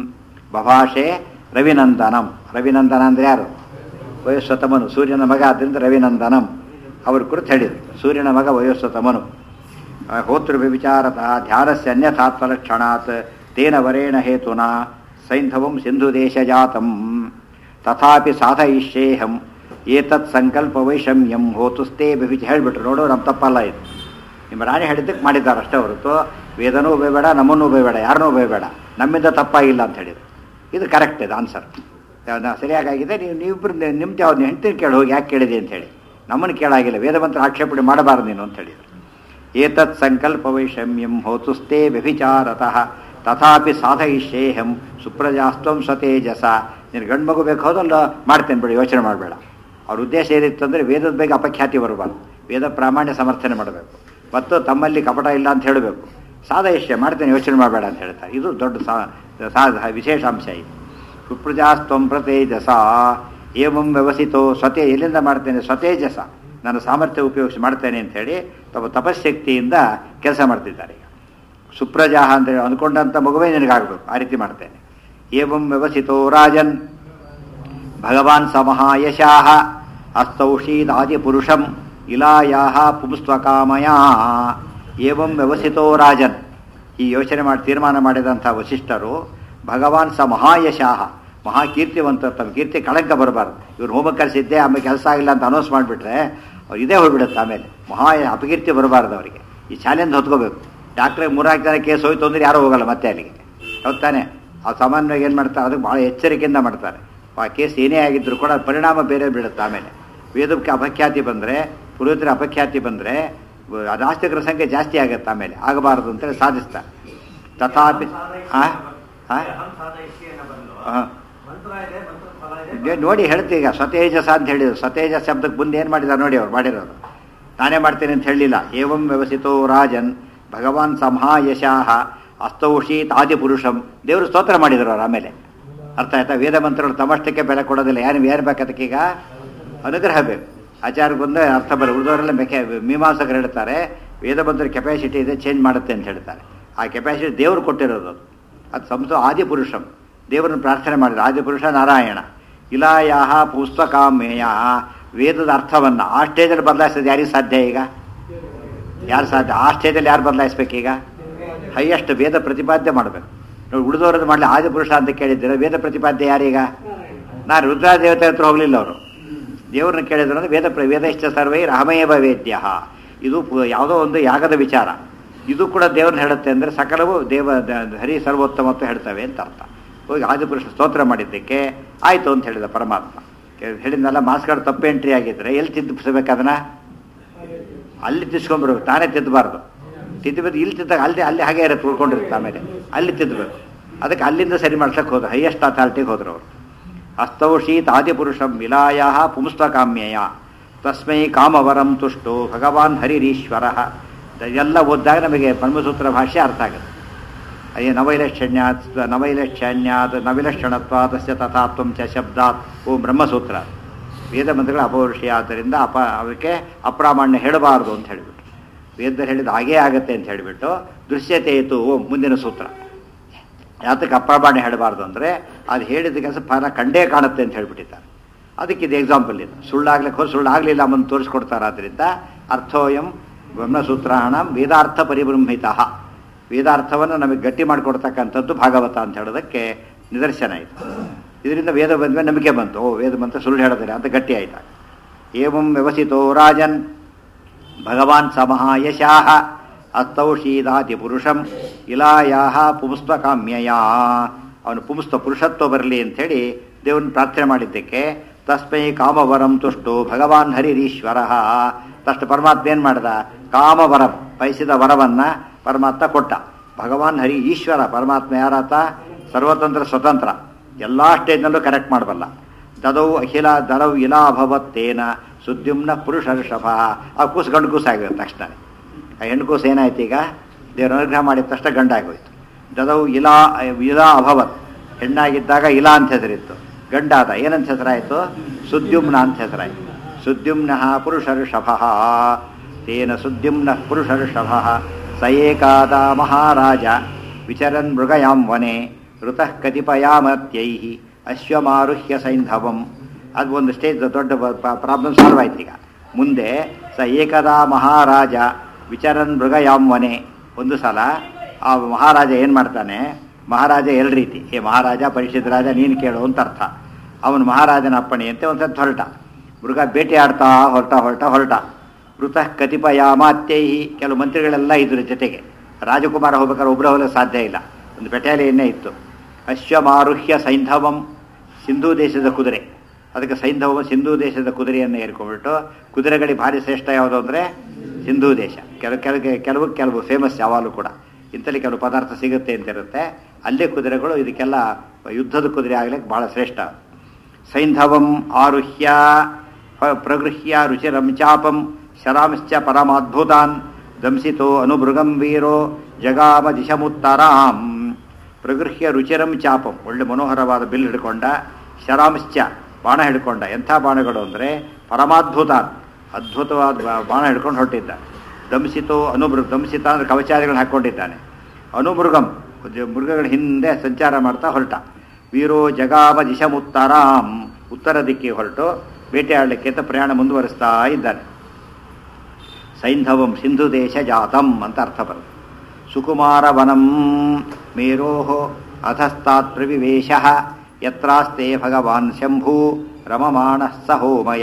ಬಭಾಷೆ ರವಿನಂದನಂ ರವಿನಂದನ ಅಂದ್ರೆ ಯಾರು ವಯೋಸ್ವತಮನು ಸೂರ್ಯನ ಮಗ ಆದ್ದರಿಂದ ರವಿನಂದನಂ ಅವರು ಕುರಿತು ಹೇಳಿದರು ಸೂರ್ಯನ ಮಗ ವಯೋಸ್ವತಮನು ಹೋತೃ ವಿಚಾರತಃ ಧ್ಯಾನಸ್ಯ ಅನ್ಯಥಾತ್ಮಲಕ್ಷಣಾತ್ ತೇನ ವರೇಣ ಹೇತುನಾ ಸೈಂಧವಂ ಸಿಂಧು ದೇಶ ಜಾತಂ ತಥಾಪಿ ಸಾಧಯಿಷ್ಯೇಹಂ ಏತತ್ ಸಂಕಲ್ಪ ವೈಷಮ್ಯಂ ಹೋತುಸ್ತೇ ಬಿವಿಚ ಹೇಳಿಬಿಟ್ರು ನೋಡು ನಮ್ಮ ತಪ್ಪಲ್ಲ ಇದು ನಿಮ್ಮ ರಾಣಿ ಹೇಳಿದ್ದಕ್ಕೆ ಮಾಡಿದ್ದಾರೆ ಅಷ್ಟೇ ಹೊರತು ವೇದನೂ ಬೇಬೇಡ ನಮ್ಮನ್ನೂ ಬೇಬೇಡ ಯಾರನ್ನೂ ಬೇಬೇಡ ನಮ್ಮಿಂದ ತಪ್ಪಾಗಿಲ್ಲ ಅಂತ ಹೇಳಿದ್ರು ಇದು ಕರೆಕ್ಟ್ ಇದು ಆನ್ಸರ್ ಸರಿಯಾಗಿದೆ ನೀವು ನೀವಿಬ್ಬರು ನಿಮ್ದು ಯಾವ್ದು ಹೆಂಡ್ತಿನ ಕೇಳಿ ಹೋಗಿ ಯಾಕೆ ಕೇಳಿದೆ ಅಂತ ಹೇಳಿ ನಮ್ಮನ್ನು ಕೇಳಾಗಿಲ್ಲ ವೇದಮಂತ್ರ ಆಕ್ಷೇಪಣೆ ಮಾಡಬಾರದು ನೀನು ಅಂತ ಹೇಳಿದ್ರು ಏತತ್ ಸಂಕಲ್ಪ ವೈಷಮ್ಯಂ ಹೋತುಸ್ತೇ ವ್ಯಭಿಚಾರತಃ ತಥಾಪಿ ಸಾಧಯಿಷ್ಯೇಹಂ ಸುಪ್ರಜಾಸ್ತ್ವಂ ಸ್ವತೇಜಸ ನೀನು ಗಂಡು ಮಗು ಬೇಕು ಹೌದಲ್ಲ ಮಾಡ್ತೇನೆ ಬಿಡಿ ಯೋಚನೆ ಮಾಡಬೇಡ ಅವ್ರ ಉದ್ದೇಶ ಏನಿತ್ತಂದರೆ ವೇದದ ಬಗ್ಗೆ ಅಪಖ್ಯಾತಿ ಬರಬಾರ್ದು ವೇದ ಪ್ರಾಮಾಣ್ಯ ಸಮರ್ಥನೆ ಮಾಡಬೇಕು ಮತ್ತು ತಮ್ಮಲ್ಲಿ ಕಪಟ ಇಲ್ಲ ಅಂತ ಹೇಳಬೇಕು ಸಾಧಯಿಷ್ಯ ಮಾಡ್ತೇನೆ ಯೋಚನೆ ಮಾಡಬೇಡ ಅಂತ ಹೇಳ್ತಾರೆ ಇದು ದೊಡ್ಡ ಸಾ ಸಾ ವಿಶೇಷಾಂಶ ಇದು ಸುಪ್ರಜಾಸ್ತ್ವಂ ಪ್ರತೇಜಸ ಏವಂ ವ್ಯವಸಿತೋ ಸ್ವತೇ ಎಲ್ಲಿಂದ ಮಾಡ್ತೇನೆ ಸ್ವತೇಜಸ ನನ್ನ ಸಾಮರ್ಥ್ಯ ಉಪಯೋಗಿಸಿ ಮಾಡ್ತೇನೆ ಅಂತ ಹೇಳಿ ತಮ್ಮ ತಪಶಕ್ತಿಯಿಂದ ಕೆಲಸ ಮಾಡ್ತಿದ್ದಾರೆ ಈಗ ಸುಪ್ರಜಾಹ ಅಂದರೆ ಅಂದ್ಕೊಂಡಂಥ ಮಗುವೇ ನಿನಗಾಗಬೇಕು ಆ ರೀತಿ ಮಾಡ್ತೇನೆ ಏವಂ ವ್ಯವಸಿತೋ ರಾಜನ್ ಭಗವಾನ್ ಸ ಮಹಾಯಶಾಹ ಅಸ್ತೌಷೀದಾದಿ ಪುರುಷಂ ಇಲಾಯಾಹ ಪುಂಸ್ತ್ವಕಾಮಯ ಏವಂ ವ್ಯವಸಿತೋ ರಾಜನ್ ಈ ಯೋಚನೆ ಮಾಡಿ ತೀರ್ಮಾನ ಮಾಡಿದಂಥ ವಸಿಷ್ಠರು ಭಗವಾನ್ ಸ ಮಹಾಯಶಾಹ ಮಹಾಕೀರ್ತಿವಂತ ತಮ್ಮ ಕೀರ್ತಿ ಕಳಂಕ ಬರಬಾರ್ದು ಇವ್ರು ಹೋಮ ಕಲಿಸಿದ್ದೆ ಆಮೇಲೆ ಕೆಲಸ ಆಗಿಲ್ಲ ಅಂತ ಅನೌನ್ಸ್ ಮಾಡಿಬಿಟ್ರೆ ಅವ್ರು ಇದೇ ಹೋಗ್ಬಿಡುತ್ತೆ ಆಮೇಲೆ ಮಹಾ ಅಪಕೀರ್ತಿ ಬರಬಾರ್ದು ಅವರಿಗೆ ಈ ಚಾಲೆಂಜ್ ಹೊತ್ಕೋಬೇಕು ಡಾಕ್ಟ್ರಿಗೆ ಮೂರಾರು ಜನ ಕೇಸ್ ಹೋಯ್ತು ಅಂದ್ರೆ ಯಾರೂ ಹೋಗಲ್ಲ ಮತ್ತೆ ಅಲ್ಲಿಗೆ ಹೌದ್ ತಾನೆ ಆ ಸಾಮಾನ್ಯವಾಗಿ ಏನು ಮಾಡ್ತಾರೆ ಅದಕ್ಕೆ ಭಾಳ ಎಚ್ಚರಿಕೆಯಿಂದ ಮಾಡ್ತಾರೆ ಆ ಕೇಸ್ ಏನೇ ಆಗಿದ್ರು ಕೂಡ ಅದ್ ಪರಿಣಾಮ ಬೇರೆ ಬೀಳುತ್ತೆ ಆಮೇಲೆ ವೇದಕ್ಕೆ ಅಪಖ್ಯಾತಿ ಬಂದರೆ ಪುರೋಹಿತರ ಅಪಖ್ಯಾತಿ ಬಂದರೆ ನಾಸ್ತಿಕರ ಸಂಖ್ಯೆ ಜಾಸ್ತಿ ಆಗುತ್ತೆ ಆಮೇಲೆ ಆಗಬಾರದು ಅಂತೇಳಿ ಸಾಧಿಸ್ತಾರೆ ತಥಾಪಿ ಹಾಂ ಹಾಂ ಅಹಂ ಸಾಧಯಿಷ್ಯೇನ ಬದಲು ಹಾಂ ಮಂತ್ರ ಇದೆ ಮಂತ್ರ ಫಲ ಇದೆ ಇದೇ ನೋಡಿ ಹೇಳ್ತೀವಿ ಈಗ ಸ್ವತೇಜಸ ಅಂತ ಹೇಳಿದ್ರು ಸ್ವತೇಜ ಶಬ್ದಕ್ಕೆ ಮುಂದೆ ಏನು ಮಾಡಿದ್ದಾರೆ ನೋಡಿ ಅವ್ರು ಮಾಡಿರೋರು ನಾನೇ ಮಾಡ್ತೇನೆ ಅಂತ ಹೇಳಲಿಲ್ಲ ಏವಂ ವ್ಯವಸಿತೋ ರಾಜನ್ ಭಗವಾನ್ ಸಮಹಾಯಶಾಹ ಅಸ್ತೌಷೀತ್ ಆದಿಪುರುಷಂ ದೇವರು ಸ್ತೋತ್ರ ಮಾಡಿದ್ರು ಅವ್ರು ಆಮೇಲೆ ಅರ್ಥ ಆಯ್ತಾ ವೇದ ಮಂತ್ರಗಳು ತಮಷ್ಟಕ್ಕೆ ಬೆಲೆ ಕೊಡೋದಿಲ್ಲ ಏನು ಏನು ಬೇಕದಕ್ಕೀಗ ಅನುಗ್ರಹ ಬೇಕು ಆಚಾರ ಬಂದು ಅರ್ಥ ಬರ ಉಳಿದವರೆಲ್ಲ ಮೆಕೆ ಮೀಮಾಂಸಕರು ಹೇಳ್ತಾರೆ ವೇದ ಮಂತ್ರ ಕೆಪಾಸಿಟಿ ಇದೆ ಚೇಂಜ್ ಮಾಡುತ್ತೆ ಅಂತ ಹೇಳ್ತಾರೆ ಆ ಕೆಪಾಸಿಟಿ ದೇವರು ಕೊಟ್ಟಿರೋದು ಅದು ಅದು ಸಂಸ ಆದಿಪುರುಷಂ ದೇವರನ್ನು ಪ್ರಾರ್ಥನೆ ಮಾಡಿದ್ರು ಆದಿಪುರುಷ ನಾರಾಯಣ ಇಲಾಯಾಹ ಪುಸ್ತಕಾಮೇಯ ವೇದದ ಅರ್ಥವನ್ನು ಆ ಸ್ಟೇಜಲ್ಲಿ ಬದಲಾಯಿಸೋದು ಯಾರಿಗೆ ಸಾಧ್ಯ ಈಗ ಯಾರು ಸಾಧ್ಯ ಆ ಸ್ಟೇಜಲ್ಲಿ ಯಾರು ಬದಲಾಯಿಸ್ಬೇಕೀಗ ಹೈಯೆಸ್ಟ್ ವೇದ ಪ್ರತಿಪಾದ್ಯ ಮಾಡಬೇಕು ನೋಡಿ ಉಳಿದವರದ್ದು ಮಾಡಲಿ ಆದಿಪುರುಷ ಅಂತ ಕೇಳಿದ್ದೀರ ವೇದ ಪ್ರತಿಪಾದ್ಯ ಯಾರೀಗ ನಾನು ರುದ್ರಾ ದೇವತೆ ಹತ್ರ ಹೋಗಲಿಲ್ಲ ಅವರು ದೇವ್ರನ್ನ ಕೇಳಿದ್ರು ಅಂದ್ರೆ ವೇದ ಪ್ರ ವೇದಶ್ಚ ಸರ್ವೈ ರಾಮೇವ ವೇದ್ಯ ಇದು ಪು- ಯಾವುದೋ ಒಂದು ಯಾಗದ ವಿಚಾರ ಇದು ಕೂಡ ದೇವ್ರನ್ನ ಹೇಳುತ್ತೆ ಅಂದರೆ ಸಕಲವು ದೇವ ದ- ಹರಿ ಸರ್ವೋತ್ತಮತ್ವ ಹೇಳ್ತವೆ ಅಂತ ಅರ್ಥ ಹೋಗಿ ಆದಿಪುರುಷ ಸ್ತೋತ್ರ ಮಾಡಿದ್ದಕ್ಕೆ ಆಯಿತು ಅಂತ ಹೇಳಿದ ಪರಮಾತ್ಮ ಹೇಳಿದ್ನಲ್ಲ ಮಾಸ್ಕರ್ ತಪ್ಪು ಎಂಟ್ರಿ ಆಗಿದ್ರೆ ಎಲ್ಲಿ ತಿದ್ದಿಸಬೇಕು ಅದನ್ನ ಅಲ್ಲಿ ತಿಸ್ಕೊಂಡ್ಬರ್ಬೇಕು ತಾನೇ ತಿದ್ದಬಾರ್ದು ತಿದ್ದಬೇಕು ಇಲ್ಲಿ ತಿದ್ದಾಗ ಅಲ್ಲಿ ಅಲ್ಲಿ ಹಾಗೆ ಇರುತ್ತೆ ಉಳ್ಕೊಂಡಿರುತ್ತೆ ಆಮೇಲೆ ಅಲ್ಲಿ ತಿದ್ದಬೇಕು ಅದಕ್ಕೆ ಅಲ್ಲಿಂದ ಸರಿ ಮಾಡ್ಸಕ್ಕೆ ಹೋದ್ರು ಹೈಯೆಸ್ಟ್ ಅಥಾರಿಟಿಗೆ ಹೋದ್ರು ಅವರು ಅಸ್ತೌಷೀತ್ ಆದಿಪುರುಷಂ ವಿಲಾಯ ಪುಂಸ್ತಕಾಮ್ಯಯ ತಸ್ಮೈ ಕಾಮವರಂ ತುಷ್ಟು ಭಗವಾನ್ ಹರಿರೀಶ್ವರ ಎಲ್ಲ ಓದಿದಾಗ ನಮಗೆ ಬ್ರಹ್ಮಸೂತ್ರ ಭಾಷೆ ಅರ್ಥ ಆಗುತ್ತೆ ಅಯ್ಯ ನವೈಲಕ್ಷಣ್ಯಾತ್ ನವೈಲಕ್ಷಣ್ಯಾತ್ ನವಿಲಕ್ಷಣತ್ವ ತಸ್ಯ ತಥಾತ್ವಂ ಚ ಶಬ್ದಾತ್ ಓ ಬ್ರಹ್ಮಸೂತ್ರ ವೇದ ಮಂತ್ರಗಳು ಅಪೌರುಷೀಯ ಆದ್ದರಿಂದ ಅಪ ಅದಕ್ಕೆ ಅಪ್ರಾಮಾಣ್ಯ ಹೇಳಬಾರದು ಅಂತ ಹೇಳಿಬಿಟ್ಟು ವೇದದಲ್ಲಿ ಹೇಳಿದ ಹಾಗೇ ಆಗತ್ತೆ ಅಂತ ಹೇಳಿಬಿಟ್ಟು ದೃಶ್ಯತೆ ಇತ್ತು ಓ ಮುಂದಿನ ಸೂತ್ರ ಯಾತಕ್ಕೆ ಅಪ್ರಾಮಾಣ್ಯ ಹೇಳಬಾರ್ದು ಅಂದರೆ ಅದು ಹೇಳಿದ ಕೆಲಸ ಫಲ ಕಂಡೇ ಕಾಣುತ್ತೆ ಅಂತ ಹೇಳ್ಬಿಟ್ಟಿದ್ದಾರೆ ಅದಕ್ಕೆ ಇದು ಎಕ್ಸಾಂಪಲ್ ಇದು ಸುಳ್ಳಾಗ್ಲಿಕ್ಕೆ ಹೋಗಿ ಸುಳ್ಳಾಗಲಿಲ್ಲ ಮುಂದೆ ತೋರಿಸ್ಕೊಡ್ತಾರೆ ಆದ್ದರಿಂದ ಅರ್ಥೋಯಂ ಬ್ರಹ್ಮಸೂತ್ರಾಣ ವೇದಾರ್ಥ ಪರಿಬ್ರಹ್ಮಿತ ವೇದಾರ್ಥವನ್ನು ನಮಗೆ ಗಟ್ಟಿ ಮಾಡಿಕೊಡ್ತಕ್ಕಂಥದ್ದು ಭಾಗವತ ಅಂತ ಹೇಳೋದಕ್ಕೆ ನಿದರ್ಶನ ಆಯಿತು ಇದರಿಂದ ವೇದ ಬಂದ್ಮೇಲೆ ನಂಬಿಕೆ ಬಂತು ಓ ವೇದ ಮಂತ್ರ ಸುಳ್ಳು ಹೇಳೋದಿಲ್ಲ ಅಂತ ಗಟ್ಟಿ ಆಯ್ತು ಏವಂ ವ್ಯವಸಿತೋ ರಾಜನ್ ಭಗವಾನ್ ಸಮಹಾಯಶಾಹ ಅಸ್ತೌಷೀದಾತಿ ಪುರುಷಂ ಇಲಾಯಾಹ ಪುಂಸ್ತ್ವ ಕಾಮ್ಯಯ ಅವನು ಪುಂಸ್ತ್ವ ಪುರುಷತ್ವ ಬರಲಿ ಅಂಥೇಳಿ ದೇವರನ್ನು ಪ್ರಾರ್ಥನೆ ಮಾಡಿದ್ದಕ್ಕೆ ತಸ್ಮೈ ಕಾಮವರಂ ತುಷ್ಟು ಭಗವಾನ್ ಹರಿರೀಶ್ವರ ತಷ್ಟು ಪರಮಾತ್ಮ ಏನು ಮಾಡ್ದ ಕಾಮವರಂ ಬಯಸಿದ ವರವನ್ನ ಪರಮಾತ್ಮ ಕೊಟ್ಟ ಭಗವಾನ್ ಹರಿ ಈಶ್ವರ ಪರಮಾತ್ಮ ಯಾರಾತ ಸರ್ವತಂತ್ರ ಸ್ವತಂತ್ರ ಎಲ್ಲ ಸ್ಟೇಜ್ನಲ್ಲೂ ಕರೆಕ್ಟ್ ಮಾಡಬಲ್ಲ ದದೌ ಅಖಿಲ ದರೌ ಇಲಾಭವತ್ತೇನ ಸುದ್ಯುಮ್ನ ಪುರುಷ ಋಷಭ ಆ ಕೂಸು ಗಂಡು ಕೂಸು ಆಗಿರುತ್ತೆ ತಕ್ಷಣ ಆ ಹೆಣ್ಣು ಕೂಸು ಏನಾಯ್ತು ಈಗ ದೇವರ ಅನುಗ್ರಹ ಮಾಡಿದ ತಕ್ಷಣ ಗಂಡಾಗೋಯ್ತು ದದೌ ಇಲಾ ಇಲಾ ಅಭವತ್ ಹೆಣ್ಣಾಗಿದ್ದಾಗ ಇಲಾ ಅಂತ ಹೆಸರಿತ್ತು ಗಂಡಾದ ಏನಂತ ಹೆಸರಾಯಿತು ಸುದ್ಯುಮ್ನ ಅಂತ ಹೆಸರಾಯಿತು ಸುದ್ಯುಮ್ನ ಪುರುಷ ಋಷಭ ತೇನ ಸುದ್ಯುಮ್ನ ಪುರುಷ ಋಷಭ ಸ ಏಕಾದ ಮಹಾರಾಜ ವಿಚರನ್ ಮೃಗಯಾಂ ವನೆ ಋತಃ ಕತಿಪಯಾಮತ್ಯೈ ಅಶ್ವಮಾರುಹ್ಯ ಸೈಂಧವಂ ಅದು ಒಂದು ಸ್ಟೇಜ್ ದೊಡ್ಡ ಪ್ರಾಬ್ಲಮ್ ಸಾಲ್ವ್ ಆಯ್ತು ಈಗ ಮುಂದೆ ಸ ಏಕದಾ ಮಹಾರಾಜ ವಿಚರನ್ ಮೃಗಯಾಂ ವನೆ ಒಂದು ಸಲ ಆ ಮಹಾರಾಜ ಏನು ಮಾಡ್ತಾನೆ ಮಹಾರಾಜ ಎರಡು ರೀತಿ ಏ ಮಹಾರಾಜ ಪರಿಷತ್ ರಾಜ ನೀನು ಕೇಳು ಅಂತ ಅರ್ಥ ಅವನು ಮಹಾರಾಜನ ಅಪ್ಪಣೆಯಂತೆ ಒಂದು ಸತ್ತು ಹೊರಟ ಮೃಗ ಬೇಟೆ ಆಡ್ತಾ ಹೊರಟ ಹೊರಟ ಹೊರಟ ಮೃತಃ ಕತಿಪಯಾಮಾತ್ಯೈಹಿ ಕೆಲವು ಮಂತ್ರಿಗಳೆಲ್ಲ ಇದ್ರು ಜೊತೆಗೆ ರಾಜಕುಮಾರ ಹೋಗ್ಬೇಕಾದ್ರೆ ಒಬ್ಬರು ಹೋಗಲು ಸಾಧ್ಯ ಇಲ್ಲ ಒಂದು ಬೆಟಾಲಿಯನ್ನೇ ಇತ್ತು ಅಶ್ವಮಾರುಹ್ಯ ಸೈಂಧವಂ ಸಿಂಧೂ ದೇಶದ ಕುದುರೆ ಅದಕ್ಕೆ ಸೈಂಧವ ಸಿಂಧೂ ದೇಶದ ಕುದುರೆಯನ್ನು ಏರ್ಕೊಂಡ್ಬಿಟ್ಟು ಕುದುರೆಗಳಿಗೆ ಭಾರಿ ಶ್ರೇಷ್ಠ ಯಾವುದು ಅಂದರೆ ಸಿಂಧೂ ದೇಶ ಕೆಲವು ಕೆಲವು ಕೆಲವು ಕೆಲವು ಫೇಮಸ್ ಯಾವಾಗಲೂ ಕೂಡ ಇಂಥಲ್ಲಿ ಕೆಲವು ಪದಾರ್ಥ ಸಿಗುತ್ತೆ ಅಂತ ಇರುತ್ತೆ ಅಲ್ಲೇ ಕುದುರೆಗಳು ಇದಕ್ಕೆಲ್ಲ ಯುದ್ಧದ ಕುದುರೆ ಆಗ್ಲಿಕ್ಕೆ ಬಹಳ ಶ್ರೇಷ್ಠ ಸೈಂಧವಂ ಆರುಹ್ಯ ಹ- ಪ್ರಗೃಹ್ಯ ರುಚಿರಂ ಚಾಪಂ ಶರಾಂಶ್ಚ ಪರಮಾದ್ಭುತಾನ್ ದಂಸಿತೋ ಅನುಭೃಗಂ ವೀರೋ ಜಗಾಮ ದಿಶಮುತ್ತರಾಂ ಪ್ರಗೃಹ್ಯ ರುಚಿರಂ ಚಾಪಂ ಒಳ್ಳೆ ಮನೋಹರವಾದ ಬಿಲ್ ಹಿಡ್ಕೊಂಡ ಶರಾಂಶ್ಚ ಬಾಣ ಹಿಡ್ಕೊಂಡ ಎಂಥ ಬಾಣಗಳು ಅಂದರೆ ಪರಮಾದ್ಭುತ ಅದ್ಭುತವಾದ ಬಾ- ಬಾಣ ಹಿಡ್ಕೊಂಡು ಹೊರಟಿದ್ದ ದಂಸಿತೋ ಅನುಮೃಗ ದಂಸಿತ ಅಂದರೆ ಕವಚಾದಿಗಳನ್ನ ಹಾಕ್ಕೊಂಡಿದ್ದಾನೆ ಅನುಮೃಗಂ ಜ- ಮೃಗಗಳ ಹಿಂದೆ ಸಂಚಾರ ಮಾಡ್ತಾ ಹೊರಟ ವೀರೋ ಜಗಾಮ ದಿಶಮುತ್ತರಾಂ ಉತ್ತರ ದಿಕ್ಕಿಗೆ ಹೊರಟು ಬೇಟೆಯಾಡಲಿಕ್ಕೆ ಅಂತ ಪ್ರಯಾಣ ಮುಂದುವರಿಸ್ತಾ ಇದ್ದಾನೆ ಸೈಂಧವಂ ಸಿಂಧು ದೇಶ ಜಾತಂ ಅಂತ ಅರ್ಥ ಬರುತ್ತೆ ಸುಕುಮಾರವನಂ ಮೇರೋ ಅಧಸ್ತಾತ್ ಪ್ರವಿವೇಶ ಯತ್ರಾಸ್ತೆ ಭಗವಾನ್ ಶಂಭು ರಮಮಾಣ ಸಹೋಮಯ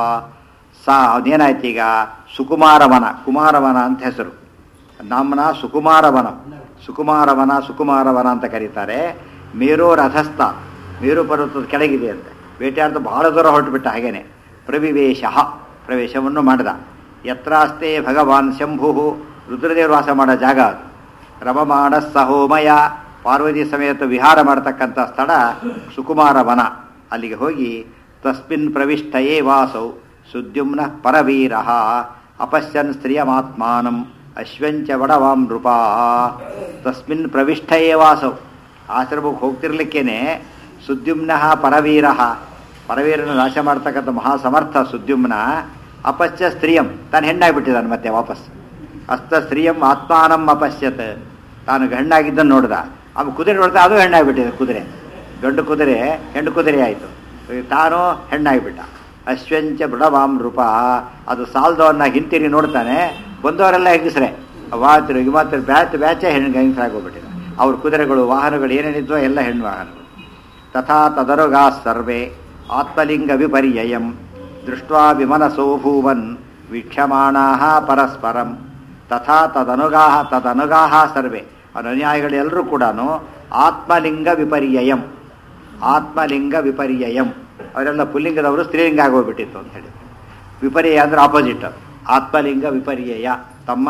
ಸಾ ಅದೇನಾಯ್ತು ಈಗ ಸುಕುಮಾರವನ ಕುಮಾರವನ ಅಂತ ಹೆಸರು ನಾಮನ ಸುಕುಮಾರವನ ಸುಕುಮಾರವನ ಸುಕುಮಾರವನ ಅಂತ ಕರೀತಾರೆ ಮೇರೋ ರಥಸ್ಥ ಮೇರು ಪರ್ವತದ ಕೆಳಗಿದೆ ಅಂತ ಬೇಟೆಯಾಡ್ತಾ ಬಹಳ ದೂರ ಹೊರಟುಬಿಟ್ಟ ಹಾಗೇನೆ ಪ್ರವಿವೇಶ ಪ್ರವೇಶವನ್ನು ಮಾಡಿದ ಯತ್ರಾಸ್ತೆ ಭಗವಾನ್ ಶಂಭು ರುದ್ರದೇವರು ವಾಸ ಮಾಡೋ ಜಾಗ ಅದು ರಮಮಾಣ ಸಹೋಮಯ ಪಾರ್ವತಿ ಸಮೇತ ವಿಹಾರ ಮಾಡತಕ್ಕಂಥ ಸ್ಥಳ ಸುಕುಮಾರ ವನ ಅಲ್ಲಿಗೆ ಹೋಗಿ ತಸ್ಮಿನ್ ಪ್ರವಿಷ್ಟಯೇ ವಾಸೌ ಸುದ್ಯುಮ್ನ ಪರವೀರ ಅಪಶ್ಯನ್ ಸ್ತ್ರೀಯಮಾತ್ಮಾನಂ ಅಶ್ವಂಚ ವಡವಾಂ ನೃಪಾ ತಸ್ಮಿನ್ ಪ್ರವಿಷ್ಟಯೇ ವಾಸೌ ಆಶ್ರಮಕ್ಕೆ ಹೋಗ್ತಿರ್ಲಿಕ್ಕೇನೆ ಸುದ್ಯುಮ್ನ ಪರವೀರ ಪರವೀರನ ನಾಶ ಮಾಡ್ತಕ್ಕಂಥ ಮಹಾಸಮರ್ಥ ಸುದ್ಯುಮ್ನ ಅಪಶ್ಯ ಸ್ತ್ರೀಯಂ ತಾನು ಹೆಣ್ಣಾಗ್ಬಿಟ್ಟಿದ್ದಾನೆ ಮತ್ತೆ ವಾಪಸ್ ಅಸ್ತ ಸ್ತ್ರೀಯಂ ಆತ್ಮಾನಂ ಅಪಶ್ಯತ್ ತಾನು ಹೆಣ್ಣಾಗಿದ್ದನ್ನು ನೋಡ್ದ ಆಮೇಲೆ ಕುದುರೆ ನೋಡ್ತಾ ಅದು ಹೆಣ್ಣಾಗ್ಬಿಟ್ಟಿದೆ ಕುದುರೆ ಗಂಡು ಕುದುರೆ ಹೆಣ್ಣು ಕುದುರೆ ಆಯಿತು ತಾನು ಹೆಣ್ಣಾಗಿಬಿಟ್ಟ ಅಶ್ವಂಚ ಬೃಢವಾಂ ರೂಪ ಅದು ಸಾಲ್ದವನ್ನ ಹಿಂತಿರಿ ನೋಡ್ತಾನೆ ಬಂದವರೆಲ್ಲ ಹೆಂಗಸ್ರೆ ವಾತಿರು ಇವಾತಿರು ಬ್ಯಾಚ್ ಬ್ಯಾಚೇ ಹೆಣ್ಣು ಹೆಂಗಸರಾಗೋಗ್ಬಿಟ್ಟಿದೆ ಅವ್ರ ಕುದುರೆಗಳು ವಾಹನಗಳು ಏನೇನಿದ್ವೋ ಎಲ್ಲ ಹೆಣ್ಣು ವಾಹನಗಳು ತಥಾ ತದರುಗಾ ಸರ್ವೇ ಆತ್ಮಲಿಂಗ ವಿಪರ್ಯಯಂ ದೃಷ್ಟ್ವಾ ವಿಮನಸೋ ಭೂವನ್ ವೀಕ್ಷಮಾಣಾ ಪರಸ್ಪರಂ ತಥಾ ತದನುಗಾ ತದನುಗಾ ಸರ್ವೇ ಅನುಯಾಯಿಗಳೆಲ್ಲರೂ ಕೂಡ ಆತ್ಮಲಿಂಗ ವಿಪರ್ಯಯಂ ಆತ್ಮಲಿಂಗ ವಿಪರ್ಯಯಂ ಅವರೆಲ್ಲ ಪುಲ್ಲಿಂಗದವರು ಸ್ತ್ರೀಲಿಂಗ ಆಗೋಗ್ಬಿಟ್ಟಿತ್ತು ಅಂತ ಹೇಳಿ ವಿಪರ್ಯಯ ಅಂದ್ರೆ ಆಪೋಸಿಟ್ ಆತ್ಮಲಿಂಗ ವಿಪರ್ಯಯ ತಮ್ಮ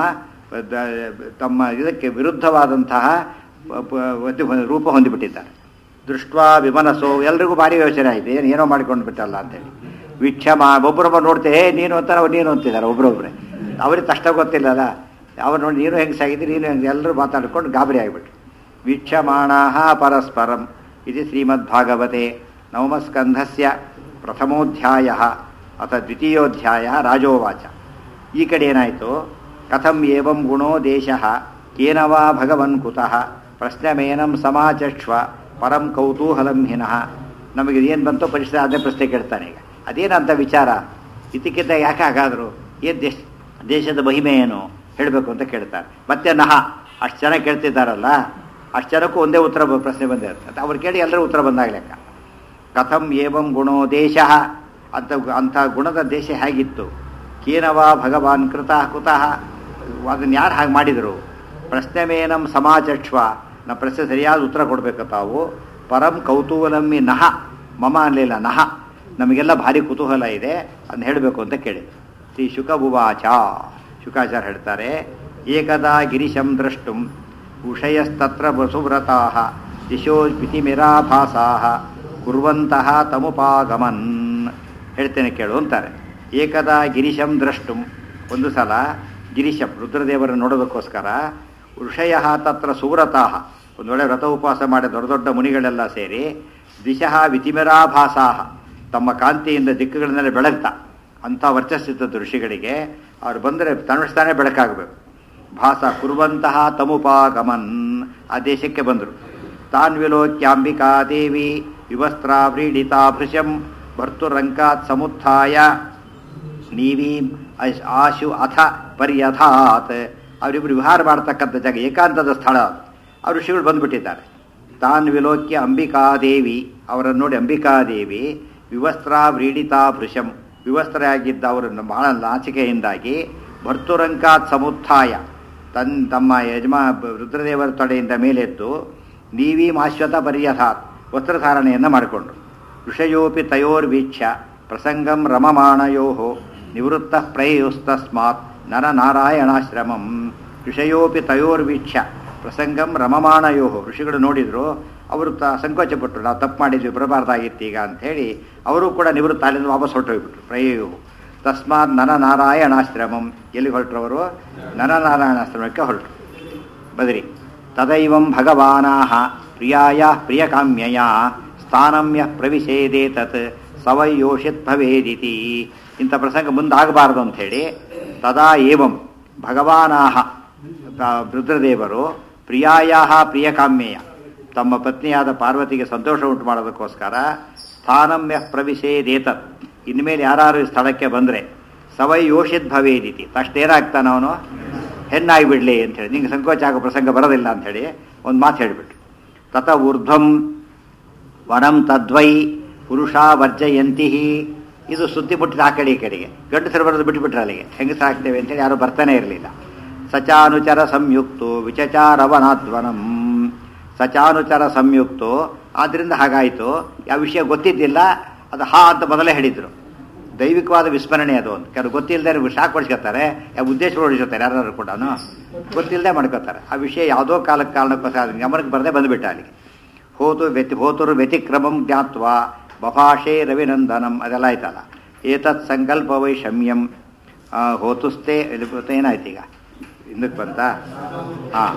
ದ- ತಮ್ಮ ಇದಕ್ಕೆ ವಿರುದ್ಧವಾದಂತಹ ಪ- ಪ- ಒಂದು ರೂಪ ಹೊಂದಿಬಿಟ್ಟಿದ್ದಾರೆ ದೃಷ್ಟ್ವಾ ವಿಮನಸೋ ಎಲ್ರಿಗೂ ಭಾರಿ ಯೋಚನೆ ಆಗಿದೆ ಏನು ಏನೋ ಮಾಡ್ಕೊಂಡು ಬಿಟ್ಟಲ್ಲ ಅಂತೇಳಿ ವೀಕ್ಷಮ ಒಬ್ಬರೊಬ್ಬರು ನೋಡ್ತೆ ಏ ನೀನು ಅಂತಾರೆ ಅವ್ರು ನೀನು ಅಂತಿದ್ದಾರೆ ಒಬ್ರೊಬ್ರೆ ಅವ್ರಿಗೆ ತಕ್ಷಣ ಗೊತ್ತಿಲ್ಲಲ್ಲ ಅವ್ರು ನೋಡಿ ನೀನು ಹೆಂಗಸಾಗಿದ್ದಿ ನೀನು ಹೆಂಗೆ ಎಲ್ಲರೂ ಮಾತಾಡ್ಕೊಂಡು ಗಾಬರಿ ಆಗಿಬಿಟ್ರು ವೀಕ್ಷಮಾಣಾ ಪರಸ್ಪರಂ ಇದು ಶ್ರೀಮದ್ಭಾಗವತೆ ನವಮಸ್ಕಂಧಸ್ಯ ಪ್ರಥಮೋಧ್ಯಾಯ ಅಥವಾ ದ್ವಿತೀಯೋಧ್ಯಾಯ ರಾಜೋವಾಚ ಈ ಕಡೆ ಏನಾಯಿತು ಕಥಂ ಏವಂ ಗುಣೋ ದೇಶ ಕೇನ ವಾ ಭಗವನ್ ಕುತಃ ಪ್ರಶ್ನೆಮೇನಂ ಸಮಾಚಕ್ಷ್ವ ಪರಂ ಕೌತೂಹಲಂ ಹಿನಃ ನಮಗೆ ಏನು ಬಂತೋ ಪರಿಸ್ಥಿತಿ ಅದೇ ಪ್ರಶ್ನೆ ಕೇಳ್ತಾನೆ ಈಗ ಅದೇನಂತ ವಿಚಾರ ಇದ್ದಕ್ಕಿದ್ದ ಯಾಕೆ ಹಾಗಾದರು ಏನು ದೇಶ ದೇಶದ ಮಹಿಮೆ ಏನು ಹೇಳಬೇಕು ಅಂತ ಕೇಳ್ತಾರೆ ಮತ್ತೆ ನಹ ಅಷ್ಟು ಜನ ಕೇಳ್ತಿದ್ದಾರಲ್ಲ ಅಷ್ಟು ಜನಕ್ಕೂ ಒಂದೇ ಉತ್ತರ ಬ- ಪ್ರಶ್ನೆ ಬಂದಿರುತ್ತೆ ಅವ್ರು ಕೇಳಿ ಎಲ್ಲರೂ ಉತ್ತರ ಬಂದಾಗ ಲೆಕ್ಕ ಕಥಂ ಏವಂ ಗುಣೋ ದೇಶ ಅಂತ ಅಂಥ ಗುಣದ ದೇಶ ಹೇಗಿತ್ತು ಕೇನವಾ ಭಗವಾನ್ ಕೃತ ಕುತಃ ಅದನ್ನು ಯಾರು ಹಾಗೆ ಮಾಡಿದರು ಪ್ರಶ್ನೆ ಮೇನಂ ಸಮಾಚಕ್ಷ್ವ ನಮ್ಮ ಪ್ರಶ್ನೆ ಸರಿಯಾದ ಉತ್ತರ ಕೊಡಬೇಕು ತಾವು ಪರಂ ಕೌತೂಹಲಮ್ಮಿ ನಹ ಮಮ ಅನ್ಲಿಲ್ಲ ನಹ ನಮಗೆಲ್ಲ ಭಾರಿ ಕುತೂಹಲ ಇದೆ ಅದನ್ನ ಹೇಳಬೇಕು ಅಂತ ಕೇಳಿದ್ರು ಶ್ರೀ ಶುಕಭುವಾಚ ಶುಕಾಚಾರ್ಯ ಹೇಳ್ತಾರೆ ಏಕದಾ ಗಿರಿಶಂ ದ್ರಷ್ಟುಂ ಉಷಯಸ್ತತ್ರ ವಸುವ್ರತಾ ದಿಶೋ ಮಿರಾಭಾಸಾ ಕುರ್ವಂತಹ ತಮುಪಾಗಮನ್ ಹೇಳ್ತೇನೆ ಕೇಳು ಅಂತಾರೆ ಏಕದಾ ಗಿರಿಶಂ ದ್ರಷ್ಟುಂ ಒಂದು ಸಲ ಗಿರಿಶಂ ರುದ್ರದೇವರನ್ನು ನೋಡೋದಕ್ಕೋಸ್ಕರ ಋಷಯ ತತ್ರ ಸುವ್ರತಾ ಒಂದು ವೇಳೆ ವ್ರತ ಉಪವಾಸ ಮಾಡಿ ದೊಡ್ಡ ದೊಡ್ಡ ಮುನಿಗಳೆಲ್ಲ ಸೇರಿ ದಿಶಃ ವಿತಿಮಿರಾಭಾಸಾ ತಮ್ಮ ಕಾಂತಿಯಿಂದ ದಿಕ್ಕುಗಳನ್ನೆಲ್ಲ ಬೆಳಗ್ತಾ ಅಂಥ ವರ್ಚಸ್ಸಿದ್ದದ್ದು ಋಷಿಗಳಿಗೆ ಅವ್ರು ಬಂದರೆ ತನ್ನಿಸ್ತಾನೆ ಬೆಳಕಾಗಬೇಕು ಭಾಸ ಕುರುವಂತಹ ತಮುಪಾಗಮನ್ ಆ ದೇಶಕ್ಕೆ ಬಂದರು ತಾನ್ ವಿಲೋಕ್ಯಾಂಬಿಕಾ ದೇವಿ ವಿವಸ್ತ್ರ ವ್ರೀಡಿತಾ ಭೃಶಂ ಭರ್ತುರಂಕಾತ್ ಸಮುತ್ಥಾಯ ನೀವೀಂ ಅಶ್- ಆಶು ಅಥ ಪರ್ಯಥಾತ್ ಅವರಿಬ್ಬರು ವಿಹಾರ ಮಾಡ್ತಕ್ಕಂಥ ಜಾಗ ಏಕಾಂತದ ಸ್ಥಳ ಅದು. ಆ ಋಷಿಗಳು ಬಂದ್ಬಿಟ್ಟಿದ್ದಾರೆ ತಾನ್ ವಿಲೋಕ್ಯ ಅಂಬಿಕಾದೇವಿ ಅವರನ್ನು ನೋಡಿ ಅಂಬಿಕಾದೇವಿ ವಿವಸ್ತ್ರ ವ್ರೀಡಿತಾ ಭೃಶಂ ವಿವಸ್ತ್ರೆಯಾಗಿದ್ದ ಅವರನ್ನು ಬಹಳ ನಾಚಿಕೆಯಿಂದಾಗಿ ಭರ್ತುರಂಕಾತ್ ಸಮುತ್ಥಾಯ ತನ್ ತಮ್ಮ ಯಜಮಾ ರುದ್ರದೇವರ ತೊಡೆಯಿಂದ ಮೇಲೆದ್ದು ನೀವೀಂ ಆಶ್ವತ ಪರ್ಯಥಾತ್ ವಸ್ತ್ರಧಾರಣೆಯನ್ನು ಮಾಡಿಕೊಂಡ್ರು ಋಷಯೋಪಿ ತಯೋರ್ವೀಕ್ಷ್ಯ ಪ್ರಸಂಗಂ ರಮಮಾಣಯೋ ನಿವೃತ್ತ ಪ್ರಯುಸ್ತಸ್ಮಾತ್ ನರನಾರಾಯಣಾಶ್ರಮಂ ಋಷಯೋಪಿ ತಯೋರ್ವೀಕ್ಷ್ಯ ಪ್ರಸಂಗಂ ರಮಮಾಣಯೋ ಋಷಿಗಳು ನೋಡಿದ್ರು ಅವರು ತ ಸಂಕೋಚಪಟ್ಟರು ನಾವು ತಪ್ಪು ಮಾಡಿದ್ವಿ ಬರಬಾರ್ದಾಗಿತ್ತು ಈಗ ಅಂಥೇಳಿ ಅವರು ಕೂಡ ನಿವೃತ್ತ ಅಲ್ಲಿಂದ ವಾಪಸ್ ಹೊರಟೋಗ್ಬಿಟ್ರು ಪ್ರಯೋ ತಸ್ಮಾತ್ ನರನಾರಾಯಣಾಶ್ರಮಂ ಎಲ್ಲಿ ಹೊರಟ್ರು ಅವರು ನರನಾರಾಯಣಾಶ್ರಮಕ್ಕೆ ಹೊರಟರು ಬದರಿ ತದೈವಂ ಭಗವಾನಾಹ ಪ್ರಿಯಾಯ ಪ್ರಿಯಕಾಮ್ಯಯ ಸ್ಥಾನಮ್ಯ ಪ್ರವಿಶೇದೇ ತತ್ ಸವಯೋಷಿತ್ ಭವೇದಿತಿ ಇಂಥ ಪ್ರಸಂಗ ಮುಂದಾಗಬಾರದು ಅಂಥೇಳಿ ತದಾ ಏವಂ ಭಗವಾನಾಹ ತ- ರುದ್ರದೇವರು ಪ್ರಿಯಾಯ ಪ್ರಿಯಕಾಮ್ಯಯ ತಮ್ಮ ಪತ್ನಿಯಾದ ಪಾರ್ವತಿಗೆ ಸಂತೋಷ ಉಂಟು ಮಾಡೋದಕ್ಕೋಸ್ಕರ ಸ್ಥಾನಮ್ಯ ಪ್ರವಿಶೇದೇತತ್ ಇನ್ಮೇಲೆ ಯಾರು ಈ ಸ್ಥಳಕ್ಕೆ ಬಂದರೆ ಸವೈ ಯೋಷಿತ್ ಭವೇದಿತಿ ತಷ್ಟೇನಾಗ್ತಾನ ಅವನು ಹೆಣ್ಣಾಗಿಬಿಡ್ಲಿ ಅಂತೇಳಿ ನಿಂಗೆ ಸಂಕೋಚ ಆಗೋ ಪ್ರಸಂಗ ಬರೋದಿಲ್ಲ ಅಂಥೇಳಿ ಒಂದು ಮಾತು ಹೇಳಿಬಿಟ್ರು ತತ ಊರ್ಧ್ವಂ ವರಂ ತದ್ವೈ ಪುರುಷ ವರ್ಜಯಂತಿ ಇದು ಸುದ್ದಿ ಮುಟ್ಟಿದ ಆ ಕಡೆ ಈ ಕಡೆಗೆ ಗಂಡಸರು ಬರೋದು ಬಿಟ್ಟುಬಿಟ್ರೆ ಅಲ್ಲಿಗೆ ಹೆಂಗಸರು ಹಾಕ್ತೇವೆ ಅಂತೇಳಿ ಯಾರು ಬರ್ತಾನೆ ಇರಲಿಲ್ಲ ಸಚಾನುಚರ ಸಂಯುಕ್ತೋ ವಿಚಚಾರವನಾಧ್ವನಂ ಸಚಾನುಚರ ಸಂಯುಕ್ತೋ ಆದ್ರಿಂದ ಹಾಗಾಯಿತು ಆ ವಿಷಯ ಗೊತ್ತಿದ್ದಿಲ್ಲ ಅದು ಹಾ ಅಂತ ಮೊದಲೇ ಹೇಳಿದ್ರು ದೈವಿಕವಾದ ವಿಸ್ಮರಣೆ ಅದು ಒಂದು ಕೆಲವು ಗೊತ್ತಿಲ್ಲದೆ ಶಾಕ್ ಹೊಡಿಸ್ಕೊತಾರೆ ಯಾವ ಉದ್ದೇಶ ಹೊಡಿಸ್ಕೊತಾರೆ ಯಾರು ಕೂಡ ಗೊತ್ತಿಲ್ಲದೆ ಮಾಡ್ಕೋತಾರೆ ಆ ವಿಷಯ ಯಾವುದೋ ಕಾಲಕ್ಕೆ ಕಾರಣಕ್ಕೋಸ್ಕರ ಅದನ್ನ ಗಮನಕ್ಕೆ ಬರದೆ ಬಂದುಬಿಟ್ಟ ಅಲ್ಲಿಗೆ ಹೋತು ವ್ಯತಿ ಹೋತುರು ವ್ಯತಿಕ್ರಮಂ ಜ್ಞಾತ್ವ ಬಭಾಷೆ ರವಿನಂದನಂ ಅದೆಲ್ಲ ಆಯ್ತಲ್ಲ ಏತತ್ ಸಂಕಲ್ಪ ವೈಷಮ್ಯಂ ಆ, ಹೋತುಸ್ತೆ ಇಲ್ಲಿ ಗೊತ್ತಾ ಏನಾಯ್ತು ಈಗ ಹಿಂದಕ್ಕೆ ಬಂತ ಹಾಂ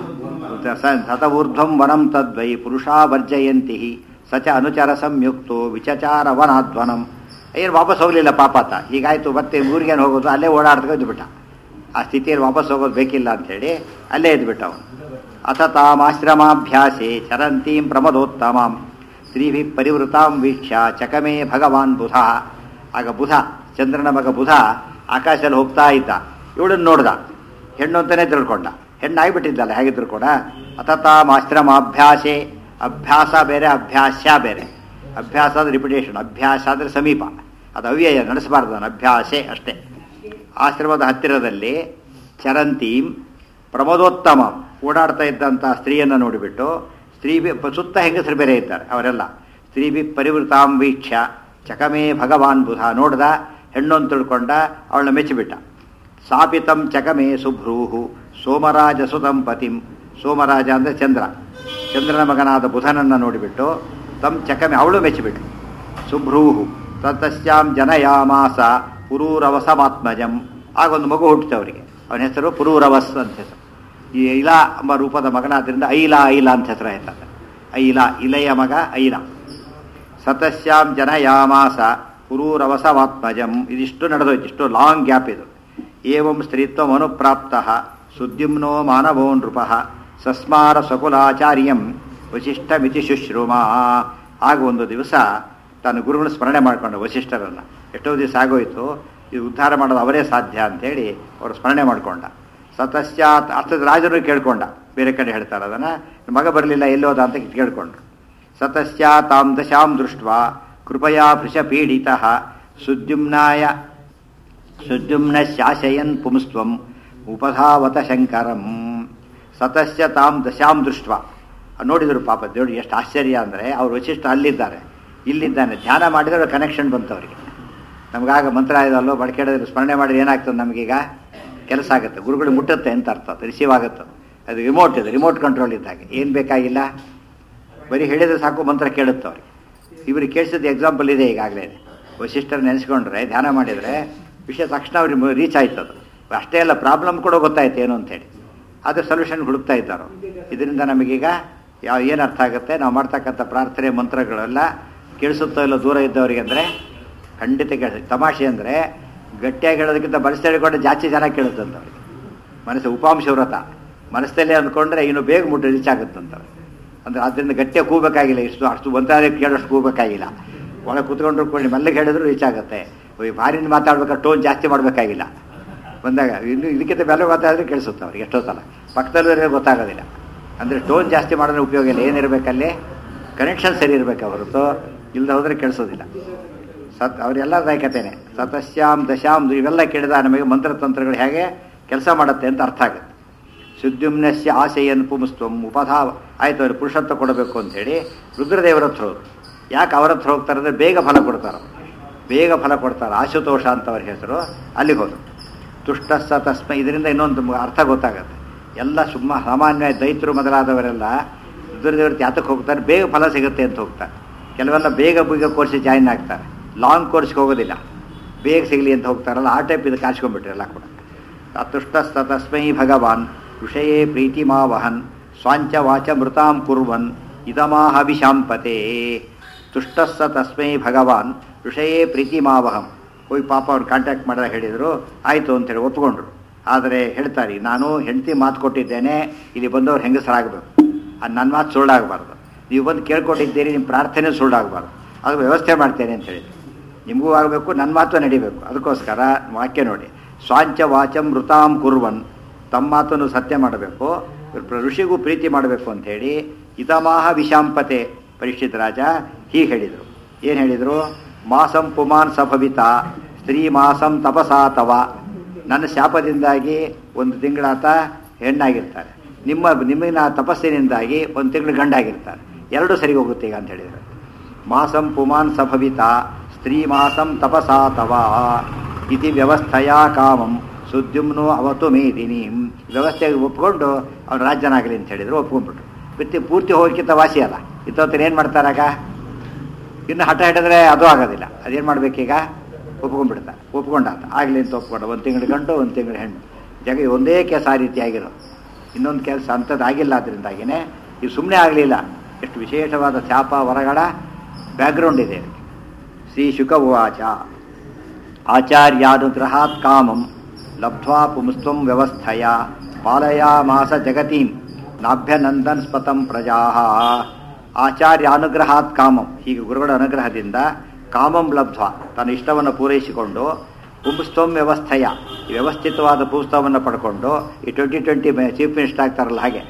ತತ ಊರ್ಧ್ವಂ ವನಂ ತದ್ವೈ ಪುರುಷಾ ವರ್ಜಯಂತಿ ಸ ಚ ಅನುಚರ ಸಂಯುಕ್ತೋ ವಿಚಚಾರ ವನಾಧ್ವನಂ ಏನು ವಾಪಸ್ ಹೋಗಲಿಲ್ಲ ಪಾಪಾತ ಹೀಗಾಯ್ತು ಮತ್ತೆ ಊರಿಗೇನು ಹೋಗೋದು ಅಲ್ಲೇ ಓಡಾಡ್ತಾ ಇದ್ದುಬಿಟ್ಟ ಆ ಸ್ಥಿತಿಯಲ್ಲಿ ವಾಪಸ್ ಹೋಗೋದು ಬೇಕಿಲ್ಲ ಅಂಥೇಳಿ ಅಲ್ಲೇ ಇದ್ಬಿಟ್ಟ ಅವನು ಅಥ ತಾಮಾಶ್ರಮಾಭ್ಯಾಸೆ ಚರಂತೀಂ ಪ್ರಮದೋತ್ತಮಾಂ ಸ್ತ್ರೀಭಿ ಪರಿವೃತಾಂ ವೀಕ್ಷ್ಯ ಚಕಮೇ ಭಗವಾನ್ ಬುಧ ಆಗ ಬುಧ ಚಂದ್ರನ ಮಗ ಬುಧ ಆಕಾಶದಲ್ಲಿ ಹೋಗ್ತಾ ಇದ್ದ ಇವಳನ್ನು ನೋಡ್ದ ಹೆಣ್ಣು ಅಂತಾನೆ ತಿಳ್ಕೊಂಡ ಹೆಣ್ಣಾಗಿಬಿಟ್ಟಿದ್ದಲ್ಲ ಹೇಗಿದ್ರು ಕೂಡ ಅಥ ತಾಮಾಶ್ರಮಾಭ್ಯಾಸೆ ಅಭ್ಯಾಸ ಬೇರೆ ಅಭ್ಯಾಸ್ಯ ಬೇರೆ ಅಭ್ಯಾಸ ಅಂದ್ರೆ ರಿಪಿಟೇಷನ್ ಅಭ್ಯಾಸ ಅಂದ್ರೆ ಸಮೀಪ ಅದು ಅವ್ಯಯ ನಡೆಸಬಾರ್ದು ನಾನು ಅಭ್ಯಾಸೆ ಅಷ್ಟೇ ಆಶ್ರಮದ ಹತ್ತಿರದಲ್ಲಿ ಚರಂತೀಂ ಪ್ರಮೋದೋತ್ತಮ ಓಡಾಡ್ತಾ ಇದ್ದಂಥ ಸ್ತ್ರೀಯನ್ನು ನೋಡಿಬಿಟ್ಟು ಸ್ತ್ರೀ ಬಿ- ಸುತ್ತ ಹೆಂಗಸರು ಬೇರೆ ಇದ್ದಾರೆ ಅವರೆಲ್ಲ ಸ್ತ್ರೀ ಬಿ ಪರಿವೃತಾಂ ವೀಕ್ಷ ಚಕಮೇ ಭಗವಾನ್ ಬುಧ ನೋಡ್ದ ಹೆಣ್ಣು ಅಂತ ತಿಳ್ಕೊಂಡ ಅವಳನ್ನ ಮೆಚ್ಚಿಬಿಟ್ಟ ಸಾಪಿತಂ ಚಕಮೇ ಸುಭ್ರೂಹು ಸೋಮರಾಜ ಸುತಂ ಪತಿಂ ಸೋಮರಾಜ ಅಂದರೆ ಚಂದ್ರ ಚಂದ್ರನ ಮಗನಾದ ಬುಧನನ್ನು ನೋಡಿಬಿಟ್ಟು ತಂ ಚಕಮೆ ಅವಳು ಮೆಚ್ಚಿಬಿಟ್ಲು ಸುಭ್ರೂಹು ತತಸ್ಯಾಂ ಜನಯಾಮಾಸ ಪುರೂರವಸಮಾತ್ಮಜಂ ಆಗೊಂದು ಮಗು ಹುಟ್ಟಿತು ಅವರಿಗೆ ಅವನ ಹೆಸರು ಪುರೂರವಸ್ ಅಂತ ಹೆಸರು ಈ ಐಲಾ ಎಂಬ ರೂಪದ ಮಗನಾದ್ರಿಂದ ಐಲ ಐಲ ಅಂತ ಹೆಸರು ಹೇಳ್ತಾರೆ ಐಲ ಇಲೆಯ ಮಗ ಐಲ ಸತಸ್ಯಾಂ ಜನಯಾಮಾಸ ಪುರೂರವಸವಾತ್ಮಜಂ ಇದಿಷ್ಟು ನಡೆದೋಯ್ತು ಇಷ್ಟು ಲಾಂಗ್ ಗ್ಯಾಪ್ ಇದು ಏವಂ ಸ್ತ್ರೀತ್ವ ಅನುಪ್ರಾಪ್ತ ಸುದ್ಯುಮ್ನೋ ಮಾನವೋ ನೃಪ ಸಸ್ಮಾರ ಸಕುಲಾಚಾರ್ಯಂ ವಶಿಷ್ಠಮಿತಿ ಶುಶ್ರೂಮ ಆಗ ಒಂದು ದಿವಸ ತನ್ನ ಗುರುಗಳ ಸ್ಮರಣೆ ಮಾಡಿಕೊಂಡ ವಶಿಷ್ಠರನ್ನು ಎಷ್ಟೋ ದಿವಸ ಆಗೋಯ್ತು ಇದು ಉದ್ಧಾರ ಮಾಡೋದು ಅವರೇ ಸಾಧ್ಯ ಅಂತೇಳಿ ಅವರು ಸ್ಮರಣೆ ಮಾಡಿಕೊಂಡ ಸತಶ್ಚಾತ್ ಅರ್ಥದ ರಾಜರು ಕೇಳ್ಕೊಂಡ ಬೇರೆ ಕಡೆ ಹೇಳ್ತಾರೆ ಅದನ್ನು ಮಗ ಬರಲಿಲ್ಲ ಎಲ್ಲೋದ ಅಂತ ಕೇಳ್ಕೊಂಡ್ರು ಸತಶ್ಚಾತಾಂ ದಶಾಂ ದೃಷ್ಟ ಕೃಪಯಾ ಪೃಷಪೀಡಿತ ಸುದ್ಯುಮ್ನಾಯ ಸುದ್ಯುಮ್ನ ಶಾಸಯನ್ ಪುಂಸ್ತ್ವಂ ಉಪಧಾವತ ಶಂಕರಂ ಸತಶ್ಚ ತಾಂ ದಶಾಂ ದೃಷ್ಟ ನೋಡಿದರು ಪಾಪ ದೇವ್ರು ಎಷ್ಟು ಆಶ್ಚರ್ಯ ಅಂದರೆ ಅವ್ರು ವಶಿಷ್ಠ ಅಲ್ಲಿದ್ದಾರೆ ಇಲ್ಲಿದ್ದಾನೆ ಧ್ಯಾನ ಮಾಡಿದ್ರೆ ಕನೆಕ್ಷನ್ ಬಂತು ಅವರಿಗೆ ನಮಗಾಗ ಮಂತ್ರ ಇದಲ್ಲೋ ಬಡಕೆಡದಲ್ಲಿ ಸ್ಮರಣೆ ಮಾಡಿದ್ರೆ ಏನಾಗ್ತದೆ ನಮಗೀಗ ಕೆಲಸ ಆಗುತ್ತೆ ಗುರುಗಳು ಮುಟ್ಟುತ್ತೆ ಅಂತ ಅರ್ಥ ಅದು ರಿಸೀವ್ ಆಗುತ್ತೆ ಅದು ರಿಮೋಟ್ ಇದೆ ರಿಮೋಟ್ ಕಂಟ್ರೋಲ್ ಇದ್ದಾಗೆ ಏನು ಬೇಕಾಗಿಲ್ಲ ಬರೀ ಹೇಳಿದ್ರೆ ಸಾಕು ಮಂತ್ರ ಕೇಳುತ್ತೆ ಅವ್ರಿಗೆ ಇವ್ರಿಗೆ ಕೇಳಿಸಿದ ಎಕ್ಸಾಂಪಲ್ ಇದೆ ಈಗಾಗಲೇ ವಶಿಷ್ಠರ ನೆನೆಸ್ಕೊಂಡ್ರೆ ಧ್ಯಾನ ಮಾಡಿದರೆ ವಿಷಯ ತಕ್ಷಣ ಅವ್ರಿಗೆ ರೀಚ್ ಆಯ್ತದು ಅಷ್ಟೇ ಅಲ್ಲ ಪ್ರಾಬ್ಲಮ್ ಕೂಡ ಗೊತ್ತಾಯ್ತು ಏನು ಅಂತೇಳಿ ಅದ್ರ ಸೊಲ್ಯೂಷನ್ ಹುಡುಕ್ತಾ ಇದ್ದಾರೋ ಇದರಿಂದ ನಮಗೀಗ ಯಾವ ಏನು ಅರ್ಥ ಆಗುತ್ತೆ ನಾವು ಮಾಡ್ತಕ್ಕಂಥ ಪ್ರಾರ್ಥನೆ ಮಂತ್ರಗಳೆಲ್ಲ ಕೇಳಿಸುತ್ತೋ ಇಲ್ಲ ದೂರ ಇದ್ದವರಿಗೆ ಅಂದರೆ ಖಂಡಿತ ಕೇಳಿಸ್ ತಮಾಷೆ ಅಂದರೆ ಗಟ್ಟಿಯಾಗಿ ಹೇಳೋದಕ್ಕಿಂತ ಮನಸ್ಸು ಹೇಳಿಕೊಂಡು ಜಾಸ್ತಿ ಜನ ಕೇಳುತ್ತಂತ ಅವ್ರಿಗೆ ಮನಸ್ಸು ಉಪಾಂಶ ವ್ರತ ಮನಸ್ಸಲ್ಲೇ ಅಂದ್ಕೊಂಡ್ರೆ ಇನ್ನು ಬೇಗ ಮುಟ್ಟು ರೀಚ್ ಆಗುತ್ತಂತವ್ರು ಅಂದ್ರೆ ಅದರಿಂದ ಗಟ್ಟಿಯಾಗಿ ಕೂಗಬೇಕಾಗಿಲ್ಲ ಇಷ್ಟು ಅಷ್ಟು ಒಂದಾದ್ರೆ ಕೇಳೋಷ್ಟು ಕೂಗಬೇಕಾಗಿಲ್ಲ ಒಳಗೆ ಕೂತ್ಕೊಂಡ್ರು ಕೊಂಡು ಮೆಲ್ಲಗೆ ಹೇಳಿದ್ರು ರೀಚ್ ಆಗುತ್ತೆ ಭಾರಿನ ಮಾತಾಡ್ಬೇಕಾದ್ರೆ ಟೋನ್ ಜಾಸ್ತಿ ಮಾಡಬೇಕಾಗಿಲ್ಲ ಬಂದಾಗ ಇನ್ನು ಇದಕ್ಕಿಂತ ಬೆಲೆ ಮಾತಾಡಿದ್ರೆ ಕೇಳಿಸುತ್ತೆ ಅವ್ರಿಗೆ ಎಷ್ಟೋ ಸಲ ಪಕ್ಕದಲ್ಲೇ ಗೊತ್ತಾಗೋದಿಲ್ಲ ಅಂದರೆ ಟೋನ್ ಜಾಸ್ತಿ ಮಾಡಿದ್ರೆ ಉಪಯೋಗ ಇಲ್ಲ ಏನಿರಬೇಕಲ್ಲಿ ಕನೆಕ್ಷನ್ ಸರಿ ಇರಬೇಕು ಹೊರತು ಇಲ್ಲದೆ ಹೋದರೆ ಕೇಳಿಸೋದಿಲ್ಲ ಸತ್ ಅವರೆಲ್ಲ ನಾಯಕತೇನೆ ಸತಶ್ಯಾಮ್ ದಶಾಮ್ ಇವೆಲ್ಲ ಕೇಳಿದ ನಮಗೆ ಮಂತ್ರತಂತ್ರಗಳು ಹೇಗೆ ಕೆಲಸ ಮಾಡುತ್ತೆ ಅಂತ ಅರ್ಥ ಆಗುತ್ತೆ ಸುದ್ಯುಮ್ನಸ್ಯ ಆಸೆಯನ್ನು ಪುಂಸ್ತ್ವಂ ಉಪಧಾವ ಆಯ್ತು ಅವ್ರಿಗೆ ಪುರುಷತ್ವ ಕೊಡಬೇಕು ಅಂತೇಳಿ ರುದ್ರದೇವರ ಹತ್ರ ಹೋದ್ರು ಯಾಕೆ ಅವರ ಹತ್ರ ಹೋಗ್ತಾರೆ ಅಂದರೆ ಬೇಗ ಫಲ ಕೊಡ್ತಾರೆ ಬೇಗ ಫಲ ಕೊಡ್ತಾರೆ ಆಶುತೋಷ ಅಂತ ಅವ್ರ ಹೆಸರು ಅಲ್ಲಿಗೆ ಹೋದ್ರು ತುಷ್ಟಸ್ಸ ತಸ್ಮ ಇದರಿಂದ ಇನ್ನೊಂದು ಅರ್ಥ ಗೊತ್ತಾಗುತ್ತೆ ಎಲ್ಲ ಸುಮ್ಮ ಸಾಮಾನ್ಯ ದೈತ್ರು ಮೊದಲಾದವರೆಲ್ಲ ರುದ್ರದೇವ್ರ ಯಾತಕ್ಕೆ ಹೋಗ್ತಾರೆ ಬೇಗ ಫಲ ಸಿಗುತ್ತೆ ಅಂತ ಹೋಗ್ತಾರೆ ಕೆಲವೆಲ್ಲ ಬೇಗ ಬೇಗ ಕೋರ್ಸಿಗೆ ಜಾಯಿನ್ ಆಗ್ತಾರೆ ಲಾಂಗ್ ಕೋರ್ಸ್ಗೆ ಹೋಗೋದಿಲ್ಲ ಬೇಗ ಸಿಗಲಿ ಅಂತ ಹೋಗ್ತಾರಲ್ಲ ಆ ಟೈಪ್ ಇದು ಕಾಚ್ಕೊಂಡ್ಬಿಟ್ರೆ ಎಲ್ಲ ಕೂಡ ತುಷ್ಟಸ್ತ ತಸ್ಮೈ ಭಗವಾನ್ ವಿಷಯೇ ಪ್ರೀತಿ ಮಾವಹನ್ ಸ್ವಾಂಚ ವಾಚ ಮೃತಾಂ ಕುರ್ವನ್ ಇದಮಾಹ ವಿಶಾಂಪತೆ ತುಷ್ಟಸ್ಸ ತಸ್ಮೈ ಭಗವಾನ್ ವಿಷಯೇ ಪ್ರೀತಿ ಮಾವಹಂ ಹೋಗಿ ಪಾಪ ಅವ್ರು ಕಾಂಟ್ಯಾಕ್ಟ್ ಮಾಡಿದಾಗ ಹೇಳಿದರು ಆಯಿತು ಅಂತೇಳಿ ಒಪ್ಕೊಂಡ್ರು ಆದರೆ ಹೇಳ್ತಾರೆ ನಾನು ಹೆಂಡತಿ ಮಾತು ಕೊಟ್ಟಿದ್ದೇನೆ ಇಲ್ಲಿ ಬಂದವ್ರು ಹೆಂಗಸರಾಗಬೇಕು ಅದು ನನ್ನ ಮಾತು ಸುಳ್ಳಾಗಬಾರ್ದು ನೀವು ಬಂದು ಕೇಳ್ಕೊಂಡಿದ್ದೀರಿ ನಿಮ್ಮ ಪ್ರಾರ್ಥನೆ ಸುಳ್ಳಾಗಬಾರ್ದು ಅದು ವ್ಯವಸ್ಥೆ ಮಾಡ್ತೇನೆ ಅಂತ ಹೇಳಿದ್ರು ನಿಮಗೂ ಆಗಬೇಕು ನನ್ನ ಮಾತು ನಡಿಬೇಕು ಅದಕ್ಕೋಸ್ಕರ ವಾಕ್ಯ ನೋಡಿ ಸ್ವಾಂಚ ವಾಚಂ ಮೃತಾಂ ಕುರ್ವನ್ ತಮ್ಮ ಮಾತನ್ನು ಸತ್ಯ ಮಾಡಬೇಕು ಋಷಿಗೂ ಪ್ರೀತಿ ಮಾಡಬೇಕು ಅಂಥೇಳಿ ಇತಮಾಹ ವಿಶಾಂಪತೆ ಪರೀಕ್ಷಿತ ರಾಜ ಹೀಗೆ ಹೇಳಿದರು ಏನು ಹೇಳಿದರು ಮಾಸಂ ಪುಮಾನ್ ಸಭವಿತ ಸ್ತ್ರೀ ಮಾಸಂ ತಪಸಾ ತವ ನನ್ನ ಶಾಪದಿಂದಾಗಿ ಒಂದು ತಿಂಗಳಾತ ಹೆಣ್ಣಾಗಿರ್ತಾರೆ ನಿಮ್ಮ ನಿಮ್ಮಿನ ತಪಸ್ಸಿನಿಂದಾಗಿ ಒಂದು ತಿಂಗಳು ಗಂಡಾಗಿರ್ತಾರೆ ಎರಡೂ ಸರಿ ಹೋಗುತ್ತೆ ಈಗ ಅಂತ ಹೇಳಿದರು ಮಾಸಂ ಪುಮಾನ್ ಸಭವಿತ ಸ್ತ್ರೀ ಮಾಸಂ ತಪಸಾ ತವ ಇತಿ ವ್ಯವಸ್ಥೆಯ ಕಾಮಂ ಸುದ್ಯುಮ್ನು ಅವತು ಮೇದಿನಿ ವ್ಯವಸ್ಥೆಗೆ ಒಪ್ಕೊಂಡು ಅವ್ನು ರಾಜ್ಯನಾಗಲಿ ಅಂತ ಹೇಳಿದ್ರು ಒಪ್ಕೊಂಡ್ಬಿಟ್ರು ಬಿತ್ತಿ ಪೂರ್ತಿ ಹೋಗಿಕ್ಕಿಂತ ವಾಸಿ ಅಲ್ಲ ಇತ್ತೊತ್ತರು ಏನು ಮಾಡ್ತಾರಾಗ ಇನ್ನು ಹಠ ಹಿಡಿದ್ರೆ ಅದು ಆಗೋದಿಲ್ಲ ಅದೇನು ಮಾಡ್ಬೇಕೀಗ ಒಪ್ಕೊಂಡ್ಬಿಡ್ತ ಒಪ್ಕೊಂಡಾತ ಆಗಲಿ ಅಂತ ಒಪ್ಕೊಂಡ ಒಂದು ತಿಂಗಳು ಗಂಟು ಒಂದು ತಿಂಗಳು ಹೆಣ್ಣು ಜಗ ಒಂದೇ ಕೆಲಸ ಆ ರೀತಿ ಆಗಿರೋ ಇನ್ನೊಂದು ಕೆಲಸ ಅಂಥದ್ದು ಆಗಿಲ್ಲ ಅದರಿಂದಾಗಿನೇ ಇದು ಸುಮ್ಮನೆ ಆಗಲಿಲ್ಲ ಎಷ್ಟು ವಿಶೇಷವಾದ ಶಾಪ ಹೊರಗಡ ಬ್ಯಾಕ್ಗ್ರೌಂಡ್ ಇದೆ ಶ್ರೀ ಶುಕ ಉವಾಚ ಆಚಾರ್ಯಾನುಗ್ರಹಾತ್ ಕಾಮಂ ಲಬ್ಧ್ವಾ ಪುಂಸ್ತ್ವಂ ವ್ಯವಸ್ಥೆಯ ಪಾಲಯಾಮಾಸ ಜಗತೀಂ ನಾಭ್ಯನಂದನ್ ಸ್ಪತಂ ಪ್ರಜಾ ಆಚಾರ್ಯ ಅನುಗ್ರಹಾತ್ ಕಾಮಂ ಹೀಗೆ ಗುರುಗಳ ಅನುಗ್ರಹದಿಂದ ಕಾಮಂ ಲಬ್ಧ್ವ ತನ್ನ ಇಷ್ಟವನ್ನು ಪೂರೈಸಿಕೊಂಡು ಪುಂಸ್ತಂ ವ್ಯವಸ್ಥೆಯ ವ್ಯವಸ್ಥಿತವಾದ ಪುಸ್ತಕವನ್ನು ಪಡ್ಕೊಂಡು ಈ ಟ್ವೆಂಟಿ ಟ್ವೆಂಟಿ ಚೀಫ್ ಮಿನಿಸ್ಟರ್ ಆಗ್ತಾರಲ್ಲ ಹಾಗೆ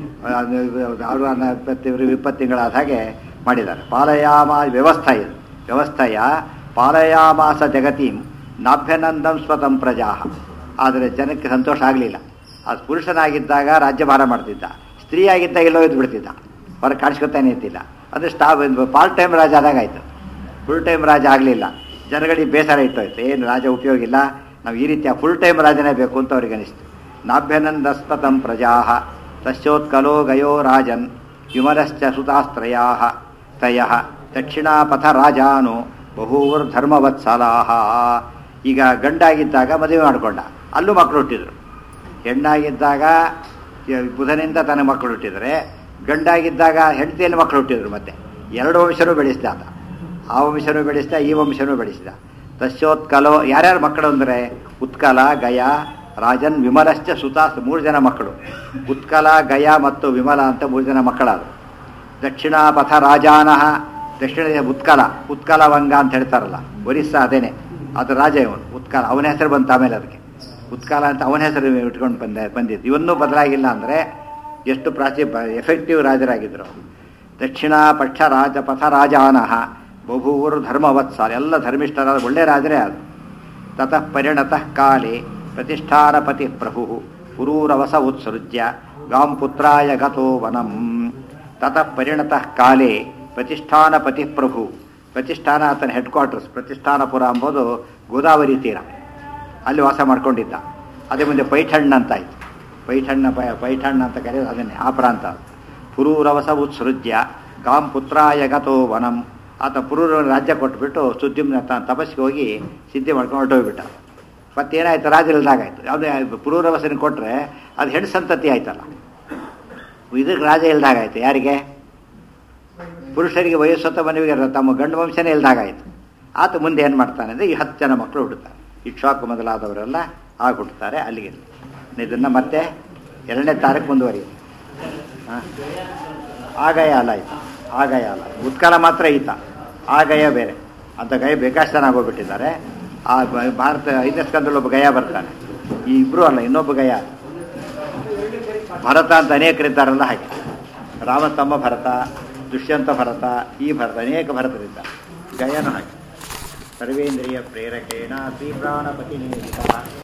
ಅವರು ಇಪ್ಪತ್ತು ಇಪ್ಪತ್ತು ತಿಂಗಳಾದ ಹಾಗೆ ಮಾಡಿದ್ದಾರೆ ಪಾಲಯಾಮ ವ್ಯವಸ್ಥೆ ಇದು ವ್ಯವಸ್ಥೆಯ ಪಾಲಯಾಮಾಸ ಜಗತೀಂ ನಾಭ್ಯನಂದಂ ಸ್ವತಂ ಪ್ರಜಾ ಆದರೆ ಜನಕ್ಕೆ ಸಂತೋಷ ಆಗಲಿಲ್ಲ ಅದು ಪುರುಷನಾಗಿದ್ದಾಗ ರಾಜ್ಯಭಾರ ಮಾಡ್ತಿದ್ದ ಸ್ತ್ರೀ ಆಗಿದ್ದಾಗ ಎಲ್ಲೋ ಇದ್ದು ಬಿಡ್ತಿದ್ದ ಹೊರಗೆ ಕಾಣಿಸ್ಕೊತಾನೆ ಇರ್ತಿಲ್ಲ ಅದು ಸ್ಟಾ ಪಾರ್ಟ್ ಟೈಮ್ ರಾಜ ಆದಾಗ ಆಯಿತು ಫುಲ್ ಟೈಮ್ ರಾಜ ಆಗಲಿಲ್ಲ ಜನಗಳಿಗೆ ಬೇಸರ ಇಟ್ಟೋಯ್ತು ಏನು ರಾಜ ಉಪಯೋಗ ಇಲ್ಲ ನಾವು ಈ ರೀತಿಯ ಫುಲ್ ಟೈಮ್ ರಾಜನೇ ಬೇಕು ಅಂತ ಅವ್ರಿಗೆ ಅನಿಸ್ತು ನಾಭ್ಯನಂದಸ್ತತಂ ಪ್ರಜಾ ತಸ್ಯೋತ್ಕಲೋ ಗಯೋ ರಾಜನ್ ವಿಮರಶ್ಚ ಸುತಾಸ್ತ್ರಯಾ ತಯ ದಕ್ಷಿಣಾಪಥ ರಾಜಾನು ಬಹುವರ್ ಧರ್ಮವತ್ಸಲಾಹ ಈಗ ಗಂಡಾಗಿದ್ದಾಗ ಮದುವೆ ಮಾಡಿಕೊಂಡ ಅಲ್ಲೂ ಮಕ್ಕಳು ಹುಟ್ಟಿದ್ರು ಹೆಣ್ಣಾಗಿದ್ದಾಗ ಬುಧನಿಂದ ತನ್ನ ಮಕ್ಕಳು ಹುಟ್ಟಿದರೆ ಗಂಡಾಗಿದ್ದಾಗ ಹೆಂಡತಿಯಲ್ಲಿ ಮಕ್ಕಳು ಹುಟ್ಟಿದ್ರು ಮತ್ತೆ ಎರಡು ವಂಶನೂ ಬೆಳೆಸ್ದ ಆತ ಆ ವಂಶನೂ ಬೆಳೆಸಿದ ಈ ವಂಶನೂ ಬೆಳೆಸಿದ ತಸ್ಯೋತ್ಕಲೋ ಯಾರ್ಯಾರು ಮಕ್ಕಳು ಅಂದರೆ ಉತ್ಕಲ ಗಯ ರಾಜನ್ ವಿಮಲಶ್ಚ ಸುತಾಸ್ ಮೂರು ಜನ ಮಕ್ಕಳು ಉತ್ಕಲ ಗಯ ಮತ್ತು ವಿಮಲ ಅಂತ ಮೂರು ಜನ ಮಕ್ಕಳಾದರು ದಕ್ಷಿಣಾಪಥ ರಾಜಾನಃ ದಕ್ಷಿಣ ಉತ್ಕಲ ಉತ್ಕಲವಂಗ ಅಂತ ಹೇಳ್ತಾರಲ್ಲ ಒರಿಸ್ಸಾ ಅದೇನೆ ಅದು ರಾಜ ಇವನು ಉತ್ಕಲ ಅವನ ಹೆಸರು ಬಂತು ಆಮೇಲೆ ಅದಕ್ಕೆ ಉತ್ಕಾಲ ಅಂತ ಅವನ ಹೆಸರು ಇಟ್ಕೊಂಡು ಬಂದ ಬಂದಿದ್ದು ಇವನ್ನೂ ಬದಲಾಗಿಲ್ಲ ಅಂದರೆ ಎಷ್ಟು ಪ್ರಾಚೀ ಎಫೆಕ್ಟಿವ್ ರಾಜರಾಗಿದ್ದರು ದಕ್ಷಿಣ ಪಕ್ಷ ರಾಜ ಪಥ ರಾಜಾನಃ ಬಹುವರು ಧರ್ಮವತ್ಸಾಲ ಎಲ್ಲ ಧರ್ಮಿಷ್ಠರಾದ ಒಳ್ಳೆ ರಾಜರೇ ಅದು ತತಃ ಪರಿಣತಃ ಕಾಲೇ ಪ್ರತಿಷ್ಠಾನಪತಿ ಪ್ರಭು ಪುರೂರವಸ ಉತ್ಸೃಜ್ಯ ಗಾಂ ಪುತ್ರಾಯ ಗತೋ ವನಂ ತತಃ ಪರಿಣತಃ ಕಾಲೇ ಪ್ರತಿಷ್ಠಾನಪತಿ ಪ್ರಭು ಪ್ರತಿಷ್ಠಾನ ಆತನ ಹೆಡ್ ಕ್ವಾರ್ಟರ್ಸ್ ಪ್ರತಿಷ್ಠಾನಪುರ ಎಂಬುದು ಗೋದಾವರಿ ತೀರ ಅಲ್ಲಿ ವಾಸ ಮಾಡ್ಕೊಂಡಿದ್ದ ಅದೇ ಮುಂದೆ ಪೈಠಣ್ಣ ಅಂತ ಆಯ್ತು ಪೈಠಣ್ಣ ಪೈ ಪೈಠಣ್ಣ ಅಂತ ಕರೆಯೋದು ಅದನ್ನೇ ಆ ಪ್ರಾಂತ ಪುರೂರವಸ ಉತ್ಸೃಜ್ಯ ಗಾಂ ಪುತ್ರಾಯ ಗತೋ ವನಂ ಆತ ಪುರೂರ ರಾಜ್ಯ ಕೊಟ್ಬಿಟ್ಟು ಸುದ್ದಿಮ್ನ ತಾನು ತಪಸ್ಸಿಗೆ ಹೋಗಿ ಸಿದ್ಧಿ ಮಾಡ್ಕೊಂಡು ಹೊರಟೋಗ್ಬಿಟ್ಟ ಮತ್ತೇನಾಯ್ತು ರಾಜ ಇಲ್ದಾಗಾಯ್ತು ಯಾವುದೇ ಪುರೂರವಸನ ಕೊಟ್ಟರೆ ಅದು ಹೆಣ್ಣು ಸಂತತಿ ಆಯ್ತಲ್ಲ ಇದಕ್ಕೆ ರಾಜ ಇಲ್ದಾಗಾಯ್ತು ಯಾರಿಗೆ ಪುರುಷರಿಗೆ ವಯಸ್ಸೊತ್ತ ಮನೆಗೆ ತಮ್ಮ ಗಂಡು ವಂಶನೇ ಇಲ್ದಾಗಾಯ್ತು ಆತ ಮುಂದೆ ಏನು ಮಾಡ್ತಾನೆ ಅಂದರೆ ಈ ಹತ್ತು ಜನ ಮಕ್ಕಳು ಹುಟ್ಟುತ್ತಾರೆ ಇಕ್ಷಾಕು ಮೊದಲಾದವರೆಲ್ಲ ಆಗ ಹುಟ್ಟುತ್ತಾರೆ ಅಲ್ಲಿಗೆ ಇದನ್ನು ಮತ್ತೆ ಎರಡನೇ ತಾರೀಕು ಮುಂದುವರಿಯುತ್ತೆ ಹಾಂ ಆಗಯ ಅಲ್ಲ ಆಯ್ತು ಆಗಯ ಅಲ್ಲ ಉತ್ಕಾಲ ಮಾತ್ರ ಈತ ಆಗಯ ಬೇರೆ ಅಂತ ಗಯ ಬೇಕಾಷ್ಟು ಜನ ಆಗೋಗ್ಬಿಟ್ಟಿದ್ದಾರೆ ಆ ಬ- ಭಾರತ ಐದನೇ ಸ್ಕಂದಲ್ಲಿ ಒಬ್ಬ ಗಯ ಬರ್ತಾನೆ ಈ ಇಬ್ಬರು ಅಲ್ಲ ಇನ್ನೊಬ್ಬ ಗಯ ಭರತ ಅಂತ ಅನೇಕರಿದ್ದಾರಲ್ಲ ಹಾಗೆ ರಾಮ ತಮ್ಮ ಭರತ ದುಷ್ಯಂತ ಭರತ ಈ ಭರತ ಅನೇಕ ಭರತರಿದ್ದಾರೆ ಗಯನು ಹಾಗೆ ಸರ್ವೇಂದ್ರಿಯ ಪ್ರೇರಕೇಣ ಶ್ರೀ ಪ್ರಾಣಪತಿ